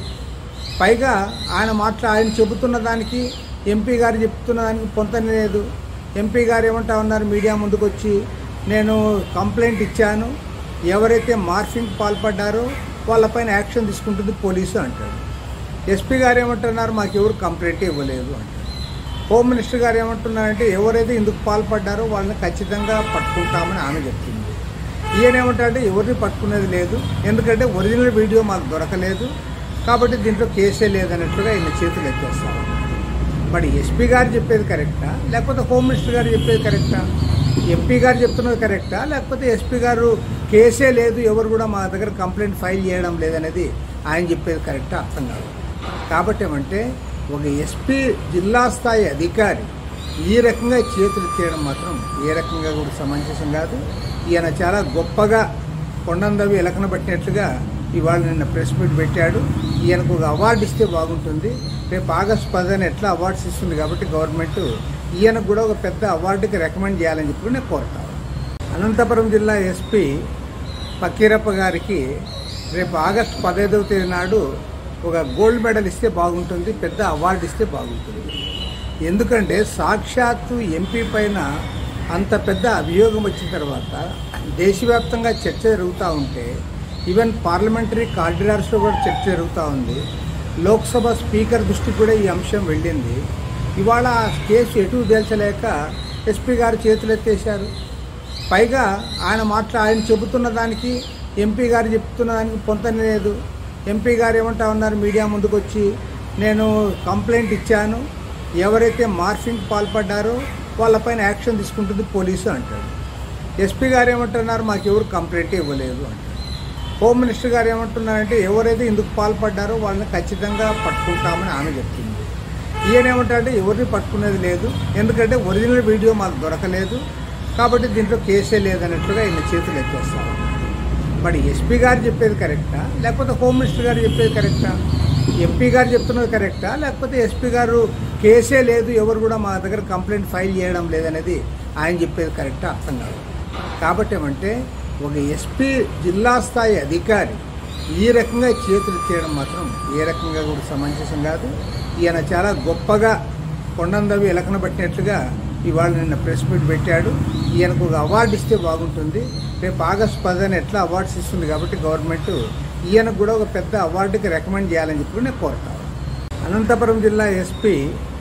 పైగా ఆయన మాట్లా ఆయన చెబుతున్న దానికి ఎంపీ గారు చెప్తున్న దానికి పొంతన లేదు ఎంపీ గారు ఏమంటా ఉన్నారు మీడియా ముందుకు వచ్చి నేను కంప్లైంట్ ఇచ్చాను ఎవరైతే మార్ఫింగ్ పాల్పడ్డారో వాళ్ళపైన యాక్షన్ తీసుకుంటుంది పోలీసు అంటాడు ఎస్పీ గారు ఏమంటున్నారు మాకు ఎవరు కంప్లైంట్ ఇవ్వలేదు అంటారు హోమ్ మినిస్టర్ గారు ఏమంటున్నారంటే ఎవరైతే ఇందుకు పాల్పడ్డారో వాళ్ళని ఖచ్చితంగా పట్టుకుంటామని ఆమె చెప్తుంది ఈయన ఏమంటారంటే ఎవరిని పట్టుకునేది లేదు ఎందుకంటే ఒరిజినల్ వీడియో మాకు దొరకలేదు కాబట్టి దీంట్లో కేసే లేదన్నట్లుగా ఈయన చేతులు ఎత్తేస్తాం మరి ఎస్పీ గారు చెప్పేది కరెక్టా లేకపోతే హోమ్ మినిస్టర్ గారు చెప్పేది కరెక్టా ఎంపీ గారు చెప్తున్నది కరెక్టా లేకపోతే ఎస్పీ గారు కేసే లేదు ఎవరు కూడా మా దగ్గర కంప్లైంట్ ఫైల్ చేయడం లేదనేది ఆయన చెప్పేది కరెక్టా అర్థం కాదు కాబట్టి ఏమంటే ఒక ఎస్పీ జిల్లా స్థాయి అధికారి ఈ రకంగా చేతులు ఎత్తేయడం మాత్రం ఏ రకంగా కూడా సమంజసం కాదు ఈయన చాలా గొప్పగా కొండందవి ఎలకన పట్టినట్లుగా ఇవాళ నిన్న ప్రెస్ మీట్ పెట్టాడు ఈయనకు ఒక అవార్డు ఇస్తే బాగుంటుంది రేపు ఆగస్టు పదిహేను ఎట్లా అవార్డ్స్ ఇస్తుంది కాబట్టి గవర్నమెంట్ ఈయనకు కూడా ఒక పెద్ద అవార్డుకి రికమెండ్ చేయాలని చెప్పి నేను కోరుతాను అనంతపురం జిల్లా ఎస్పీ పకీరప్ప గారికి రేపు ఆగస్టు పదహైదవ తేదీ నాడు ఒక గోల్డ్ మెడల్ ఇస్తే బాగుంటుంది పెద్ద అవార్డు ఇస్తే బాగుంటుంది ఎందుకంటే సాక్షాత్తు ఎంపీ పైన అంత పెద్ద అభియోగం వచ్చిన తర్వాత దేశవ్యాప్తంగా చర్చ జరుగుతూ ఉంటే ఈవెన్ పార్లమెంటరీ కారిడార్స్లో కూడా చర్చ జరుగుతూ ఉంది లోక్సభ స్పీకర్ దృష్టికి కూడా ఈ అంశం వెళ్ళింది ఇవాళ ఆ కేసు ఎటు తేల్చలేక ఎస్పీ గారు చేతులు ఎత్తేశారు పైగా ఆయన మాట్లా ఆయన చెబుతున్న దానికి ఎంపీ గారు చెప్తున్న దానికి పొంతన లేదు ఎంపీ గారు ఏమంటా ఉన్నారు మీడియా ముందుకు వచ్చి నేను కంప్లైంట్ ఇచ్చాను ఎవరైతే మార్ఫింగ్ పాల్పడ్డారో వాళ్ళపైన యాక్షన్ తీసుకుంటుంది పోలీసు అంటాడు ఎస్పీ గారు ఏమంటున్నారు మాకు ఎవరు కంప్లైంట్ ఇవ్వలేదు అంటారు హోమ్ మినిస్టర్ గారు ఏమంటున్నారంటే ఎవరైతే ఇందుకు పాల్పడ్డారో వాళ్ళని ఖచ్చితంగా పట్టుకుంటామని ఆమె చెప్తుంది ఈయన ఏమంటారంటే ఎవరిని పట్టుకునేది లేదు ఎందుకంటే ఒరిజినల్ వీడియో మాకు దొరకలేదు కాబట్టి దీంట్లో కేసే లేదన్నట్లుగా ఈయన చేతులు ఎత్తేస్తాం మరి ఎస్పీ గారు చెప్పేది కరెక్టా లేకపోతే హోమ్ మినిస్టర్ గారు చెప్పేది కరెక్టా ఎంపీ గారు చెప్తున్నది కరెక్టా లేకపోతే ఎస్పీ గారు కేసే లేదు ఎవరు కూడా మా దగ్గర కంప్లైంట్ ఫైల్ చేయడం లేదనేది ఆయన చెప్పేది కరెక్టా అర్థం కాదు కాబట్టి ఏమంటే ఒక ఎస్పీ జిల్లా స్థాయి అధికారి ఈ రకంగా చేతులు ఎత్తేయడం మాత్రం ఏ రకంగా కూడా సమంజసం కాదు ఈయన చాలా గొప్పగా కొండందవి ఎలకన పట్టినట్లుగా ఇవాళ నిన్న ప్రెస్ మీట్ పెట్టాడు ఈయనకు ఒక అవార్డు ఇస్తే బాగుంటుంది రేపు ఆగస్టు పదిహేను ఎట్లా అవార్డ్స్ ఇస్తుంది కాబట్టి గవర్నమెంట్ ఈయనకు కూడా ఒక పెద్ద అవార్డుకి రికమెండ్ చేయాలని చెప్పి నేను కోరుతాను అనంతపురం జిల్లా ఎస్పీ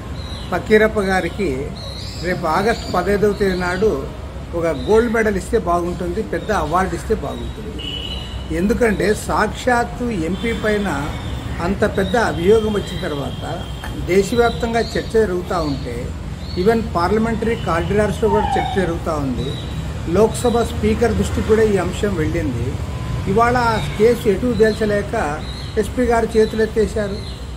పకీరప్ప గారికి రేపు ఆగస్టు పదహైదవ తేదీ నాడు ఒక గోల్డ్ మెడల్ ఇస్తే బాగుంటుంది పెద్ద అవార్డు ఇస్తే బాగుంటుంది ఎందుకంటే సాక్షాత్తు ఎంపీ పైన అంత పెద్ద అభియోగం వచ్చిన తర్వాత దేశవ్యాప్తంగా చర్చ జరుగుతూ ఉంటే ఈవెన్ పార్లమెంటరీ కారిడార్స్లో కూడా చర్చ జరుగుతూ ఉంది లోక్సభ స్పీకర్ దృష్టికి కూడా ఈ అంశం వెళ్ళింది ఇవాళ ఆ కేసు ఎటు తేల్చలేక ఎస్పీ గారు చేతులు ఎత్తేశారు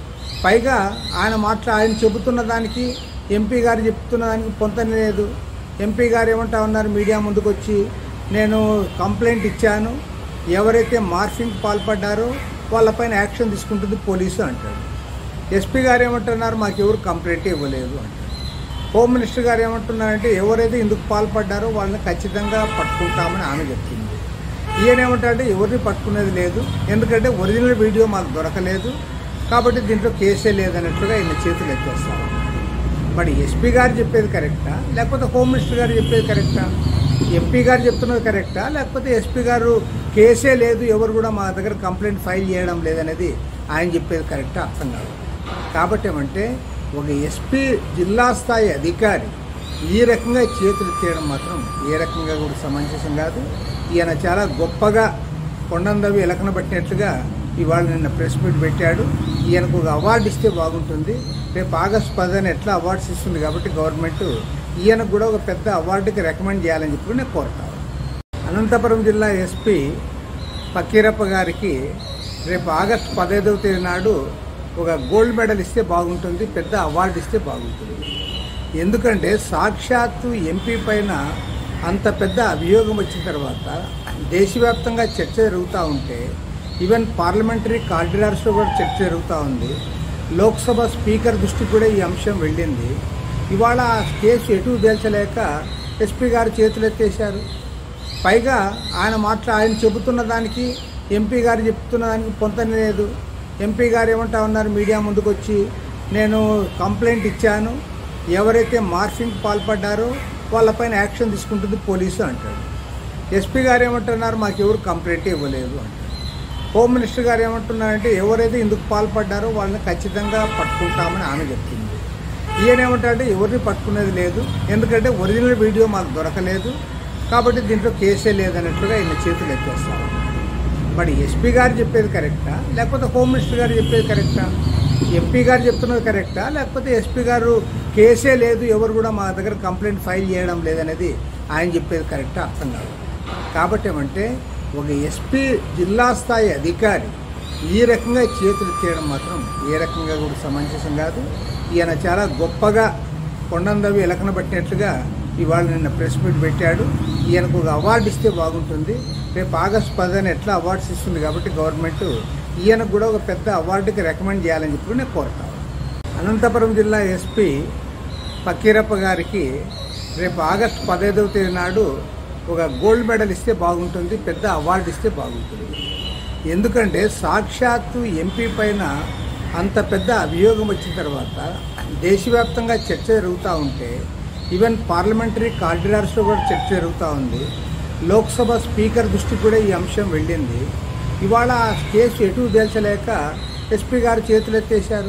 పైగా ఆయన మాట్లా ఆయన చెబుతున్న దానికి ఎంపీ గారు చెప్తున్న దానికి పొంతన లేదు ఎంపీ గారు ఏమంటా ఉన్నారు మీడియా ముందుకు వచ్చి నేను కంప్లైంట్ ఇచ్చాను ఎవరైతే మార్ఫింగ్ పాల్పడ్డారో వాళ్ళపైన యాక్షన్ తీసుకుంటుంది పోలీసు అంటాడు ఎస్పీ గారు ఏమంటున్నారు మాకు ఎవరు కంప్లైంట్ ఇవ్వలేదు అంటారు హోమ్ మినిస్టర్ గారు ఏమంటున్నారంటే ఎవరైతే ఇందుకు పాల్పడ్డారో వాళ్ళని ఖచ్చితంగా పట్టుకుంటామని ఆమె చెప్తుంది ఈయన ఏమంటారంటే ఎవరిని పట్టుకునేది లేదు ఎందుకంటే ఒరిజినల్ వీడియో మాకు దొరకలేదు కాబట్టి దీంట్లో కేసే లేదన్నట్లుగా ఈయన చేతులు ఎత్తేస్తాం మరి ఎస్పీ గారు చెప్పేది కరెక్టా లేకపోతే హోమ్ మినిస్టర్ గారు చెప్పేది కరెక్టా ఎంపీ గారు చెప్తున్నది కరెక్టా లేకపోతే ఎస్పీ గారు కేసే లేదు ఎవరు కూడా మా దగ్గర కంప్లైంట్ ఫైల్ చేయడం లేదనేది ఆయన చెప్పేది కరెక్టా అర్థం కాదు కాబట్టి ఏమంటే ఒక ఎస్పీ జిల్లా స్థాయి అధికారి ఈ రకంగా చేతులు ఎత్తేయడం మాత్రం ఏ రకంగా కూడా సమంజసం కాదు ఈయన చాలా గొప్పగా కొండందవి ఎలకన పట్టినట్లుగా ఇవాళ నిన్న ప్రెస్ మీట్ పెట్టాడు ఈయనకు ఒక అవార్డు ఇస్తే బాగుంటుంది రేపు ఆగస్టు పదిహేను ఎట్లా అవార్డ్స్ ఇస్తుంది కాబట్టి గవర్నమెంట్ ఈయనకు కూడా ఒక పెద్ద అవార్డుకి రికమెండ్ చేయాలని చెప్పి నేను కోరుతాను అనంతపురం జిల్లా ఎస్పీ ఫకీరప్ప గారికి రేపు ఆగస్టు పదహైదవ తేదీ నాడు ఒక గోల్డ్ మెడల్ ఇస్తే బాగుంటుంది పెద్ద అవార్డు ఇస్తే బాగుంటుంది ఎందుకంటే సాక్షాత్తు ఎంపీ పైన అంత పెద్ద అభియోగం వచ్చిన తర్వాత దేశవ్యాప్తంగా చర్చ జరుగుతూ ఉంటే ఈవెన్ పార్లమెంటరీ కారిడార్స్లో కూడా చర్చ జరుగుతూ ఉంది లోక్సభ స్పీకర్ దృష్టికి కూడా ఈ అంశం వెళ్ళింది ఇవాళ ఆ కేసు ఎటు తేల్చలేక ఎస్పీ గారు చేతులు ఎత్తేశారు పైగా ఆయన మాట్లా ఆయన చెబుతున్న దానికి ఎంపీ గారు చెప్తున్న దానికి పొంతన లేదు ఎంపీ గారు ఏమంటా ఉన్నారు మీడియా ముందుకు వచ్చి నేను కంప్లైంట్ ఇచ్చాను ఎవరైతే మార్ఫింగ్ పాల్పడ్డారో వాళ్ళపైన యాక్షన్ తీసుకుంటుంది పోలీసు అంటాడు ఎస్పీ గారు ఏమంటున్నారు మాకు ఎవరు కంప్లైంట్ ఇవ్వలేదు అంటారు హోమ్ మినిస్టర్ గారు ఏమంటున్నారంటే ఎవరైతే ఇందుకు పాల్పడ్డారో వాళ్ళని ఖచ్చితంగా పట్టుకుంటామని ఆమె చెప్తుంది ఈయన ఏమంటారంటే ఎవరిని పట్టుకునేది లేదు ఎందుకంటే ఒరిజినల్ వీడియో మాకు దొరకలేదు కాబట్టి దీంట్లో కేసే లేదన్నట్లుగా ఈయన చేతులు ఎత్తేస్తాం మరి ఎస్పీ గారు చెప్పేది కరెక్టా లేకపోతే హోమ్ మినిస్టర్ గారు చెప్పేది కరెక్టా ఎంపీ గారు చెప్తున్నది కరెక్టా లేకపోతే ఎస్పీ గారు కేసే లేదు ఎవరు కూడా మా దగ్గర కంప్లైంట్ ఫైల్ చేయడం లేదనేది ఆయన చెప్పేది కరెక్టా అర్థం కాదు కాబట్టి ఏమంటే ఒక ఎస్పీ జిల్లా స్థాయి అధికారి ఈ రకంగా చేతులు ఎత్తేయడం మాత్రం ఏ రకంగా కూడా సమంజసం కాదు ఈయన చాలా గొప్పగా కొండందవి ఎలకన పట్టినట్లుగా ఇవాళ నిన్న ప్రెస్ మీట్ పెట్టాడు ఈయనకు ఒక అవార్డు ఇస్తే బాగుంటుంది రేపు ఆగస్టు పదిహేను ఎట్లా అవార్డ్స్ ఇస్తుంది కాబట్టి గవర్నమెంట్ ఈయనకు కూడా ఒక పెద్ద అవార్డుకి రికమెండ్ చేయాలని చెప్పి నేను కోరుతాను అనంతపురం జిల్లా ఎస్పీ ఫకీరప్ప గారికి రేపు ఆగస్టు పదహైదవ తేదీ నాడు ఒక గోల్డ్ మెడల్ ఇస్తే బాగుంటుంది పెద్ద అవార్డు ఇస్తే బాగుంటుంది ఎందుకంటే సాక్షాత్తు ఎంపీ పైన అంత పెద్ద అభియోగం వచ్చిన తర్వాత దేశవ్యాప్తంగా చర్చ జరుగుతూ ఉంటే ఈవెన్ పార్లమెంటరీ కారిడార్స్లో కూడా చర్చ జరుగుతూ ఉంది లోక్సభ స్పీకర్ దృష్టికి కూడా ఈ అంశం వెళ్ళింది ఇవాళ ఆ కేసు ఎటు తేల్చలేక ఎస్పీ గారు చేతులు ఎత్తేశారు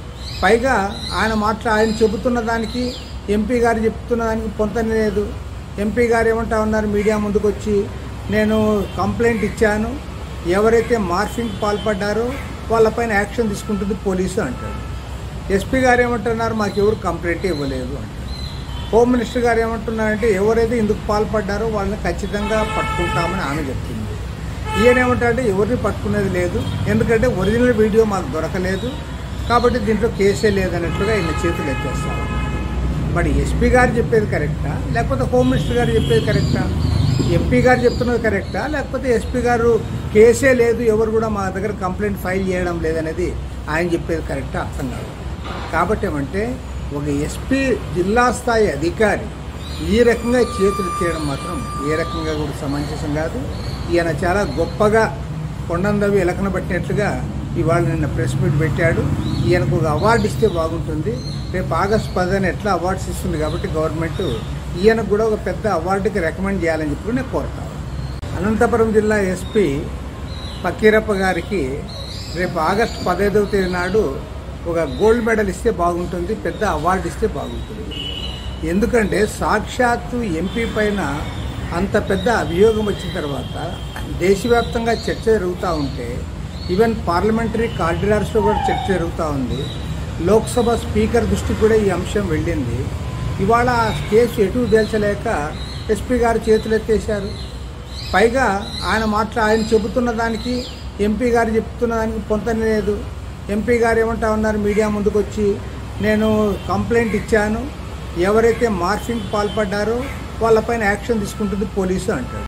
పైగా ఆయన మాట్లా ఆయన చెబుతున్న దానికి ఎంపీ గారు చెప్తున్న దానికి పొంతన లేదు ఎంపీ గారు ఏమంటా ఉన్నారు మీడియా ముందుకు వచ్చి నేను కంప్లైంట్ ఇచ్చాను ఎవరైతే మార్ఫింగ్ పాల్పడ్డారో వాళ్ళపైన యాక్షన్ తీసుకుంటుంది పోలీసు అంటాడు ఎస్పీ గారు ఏమంటున్నారు మాకు ఎవరు కంప్లైంట్ ఇవ్వలేదు అంటారు హోమ్ మినిస్టర్ గారు ఏమంటున్నారంటే ఎవరైతే ఇందుకు పాల్పడ్డారో వాళ్ళని ఖచ్చితంగా పట్టుకుంటామని ఆమె చెప్తుంది ఈయన ఏమంటారంటే ఎవరిని పట్టుకునేది లేదు ఎందుకంటే ఒరిజినల్ వీడియో మాకు దొరకలేదు కాబట్టి దీంట్లో కేసే లేదన్నట్లుగా ఈయన చేతులు ఎత్తేస్తాం మరి ఎస్పీ గారు చెప్పేది కరెక్టా లేకపోతే హోమ్ మినిస్టర్ గారు చెప్పేది కరెక్టా ఎంపీ గారు చెప్తున్నది కరెక్టా లేకపోతే ఎస్పీ గారు కేసే లేదు ఎవరు కూడా మా దగ్గర కంప్లైంట్ ఫైల్ చేయడం లేదనేది ఆయన చెప్పేది కరెక్టా అర్థం కాదు కాబట్టి ఏమంటే ఒక ఎస్పీ జిల్లా స్థాయి అధికారి ఈ రకంగా చేతులు ఎత్తేయడం మాత్రం ఏ రకంగా కూడా సమంజసం కాదు ఈయన చాలా గొప్పగా కొండందవి ఎలకన పట్టినట్లుగా ఇవాళ నిన్న ప్రెస్ మీట్ పెట్టాడు ఈయనకు ఒక అవార్డు ఇస్తే బాగుంటుంది రేపు ఆగస్టు పదిహేను ఎట్లా అవార్డ్స్ ఇస్తుంది కాబట్టి గవర్నమెంట్ ఈయనకు కూడా ఒక పెద్ద అవార్డుకి రికమెండ్ చేయాలని చెప్పి నేను కోరుతాను అనంతపురం జిల్లా ఎస్పీ ఫకీరప్ప గారికి రేపు ఆగస్టు పదహైదవ తేదీ నాడు ఒక గోల్డ్ మెడల్ ఇస్తే బాగుంటుంది పెద్ద అవార్డు ఇస్తే బాగుంటుంది ఎందుకంటే సాక్షాత్తు ఎంపీ పైన అంత పెద్ద అభియోగం వచ్చిన తర్వాత దేశవ్యాప్తంగా చర్చ జరుగుతూ ఉంటే ఈవెన్ పార్లమెంటరీ కారిడార్స్లో కూడా చర్చ జరుగుతూ ఉంది లోక్సభ స్పీకర్ దృష్టికి కూడా ఈ అంశం వెళ్ళింది ఇవాళ ఆ కేసు ఎటు తేల్చలేక ఎస్పీ గారు చేతులు ఎత్తేశారు పైగా ఆయన మాట్లా ఆయన చెబుతున్న దానికి ఎంపీ గారు చెప్తున్న దానికి పొంతన లేదు ఎంపీ గారు ఏమంటా ఉన్నారు మీడియా ముందుకు వచ్చి నేను కంప్లైంట్ ఇచ్చాను ఎవరైతే మార్ఫింగ్ పాల్పడ్డారో వాళ్ళపైన యాక్షన్ తీసుకుంటుంది పోలీసు అంటాడు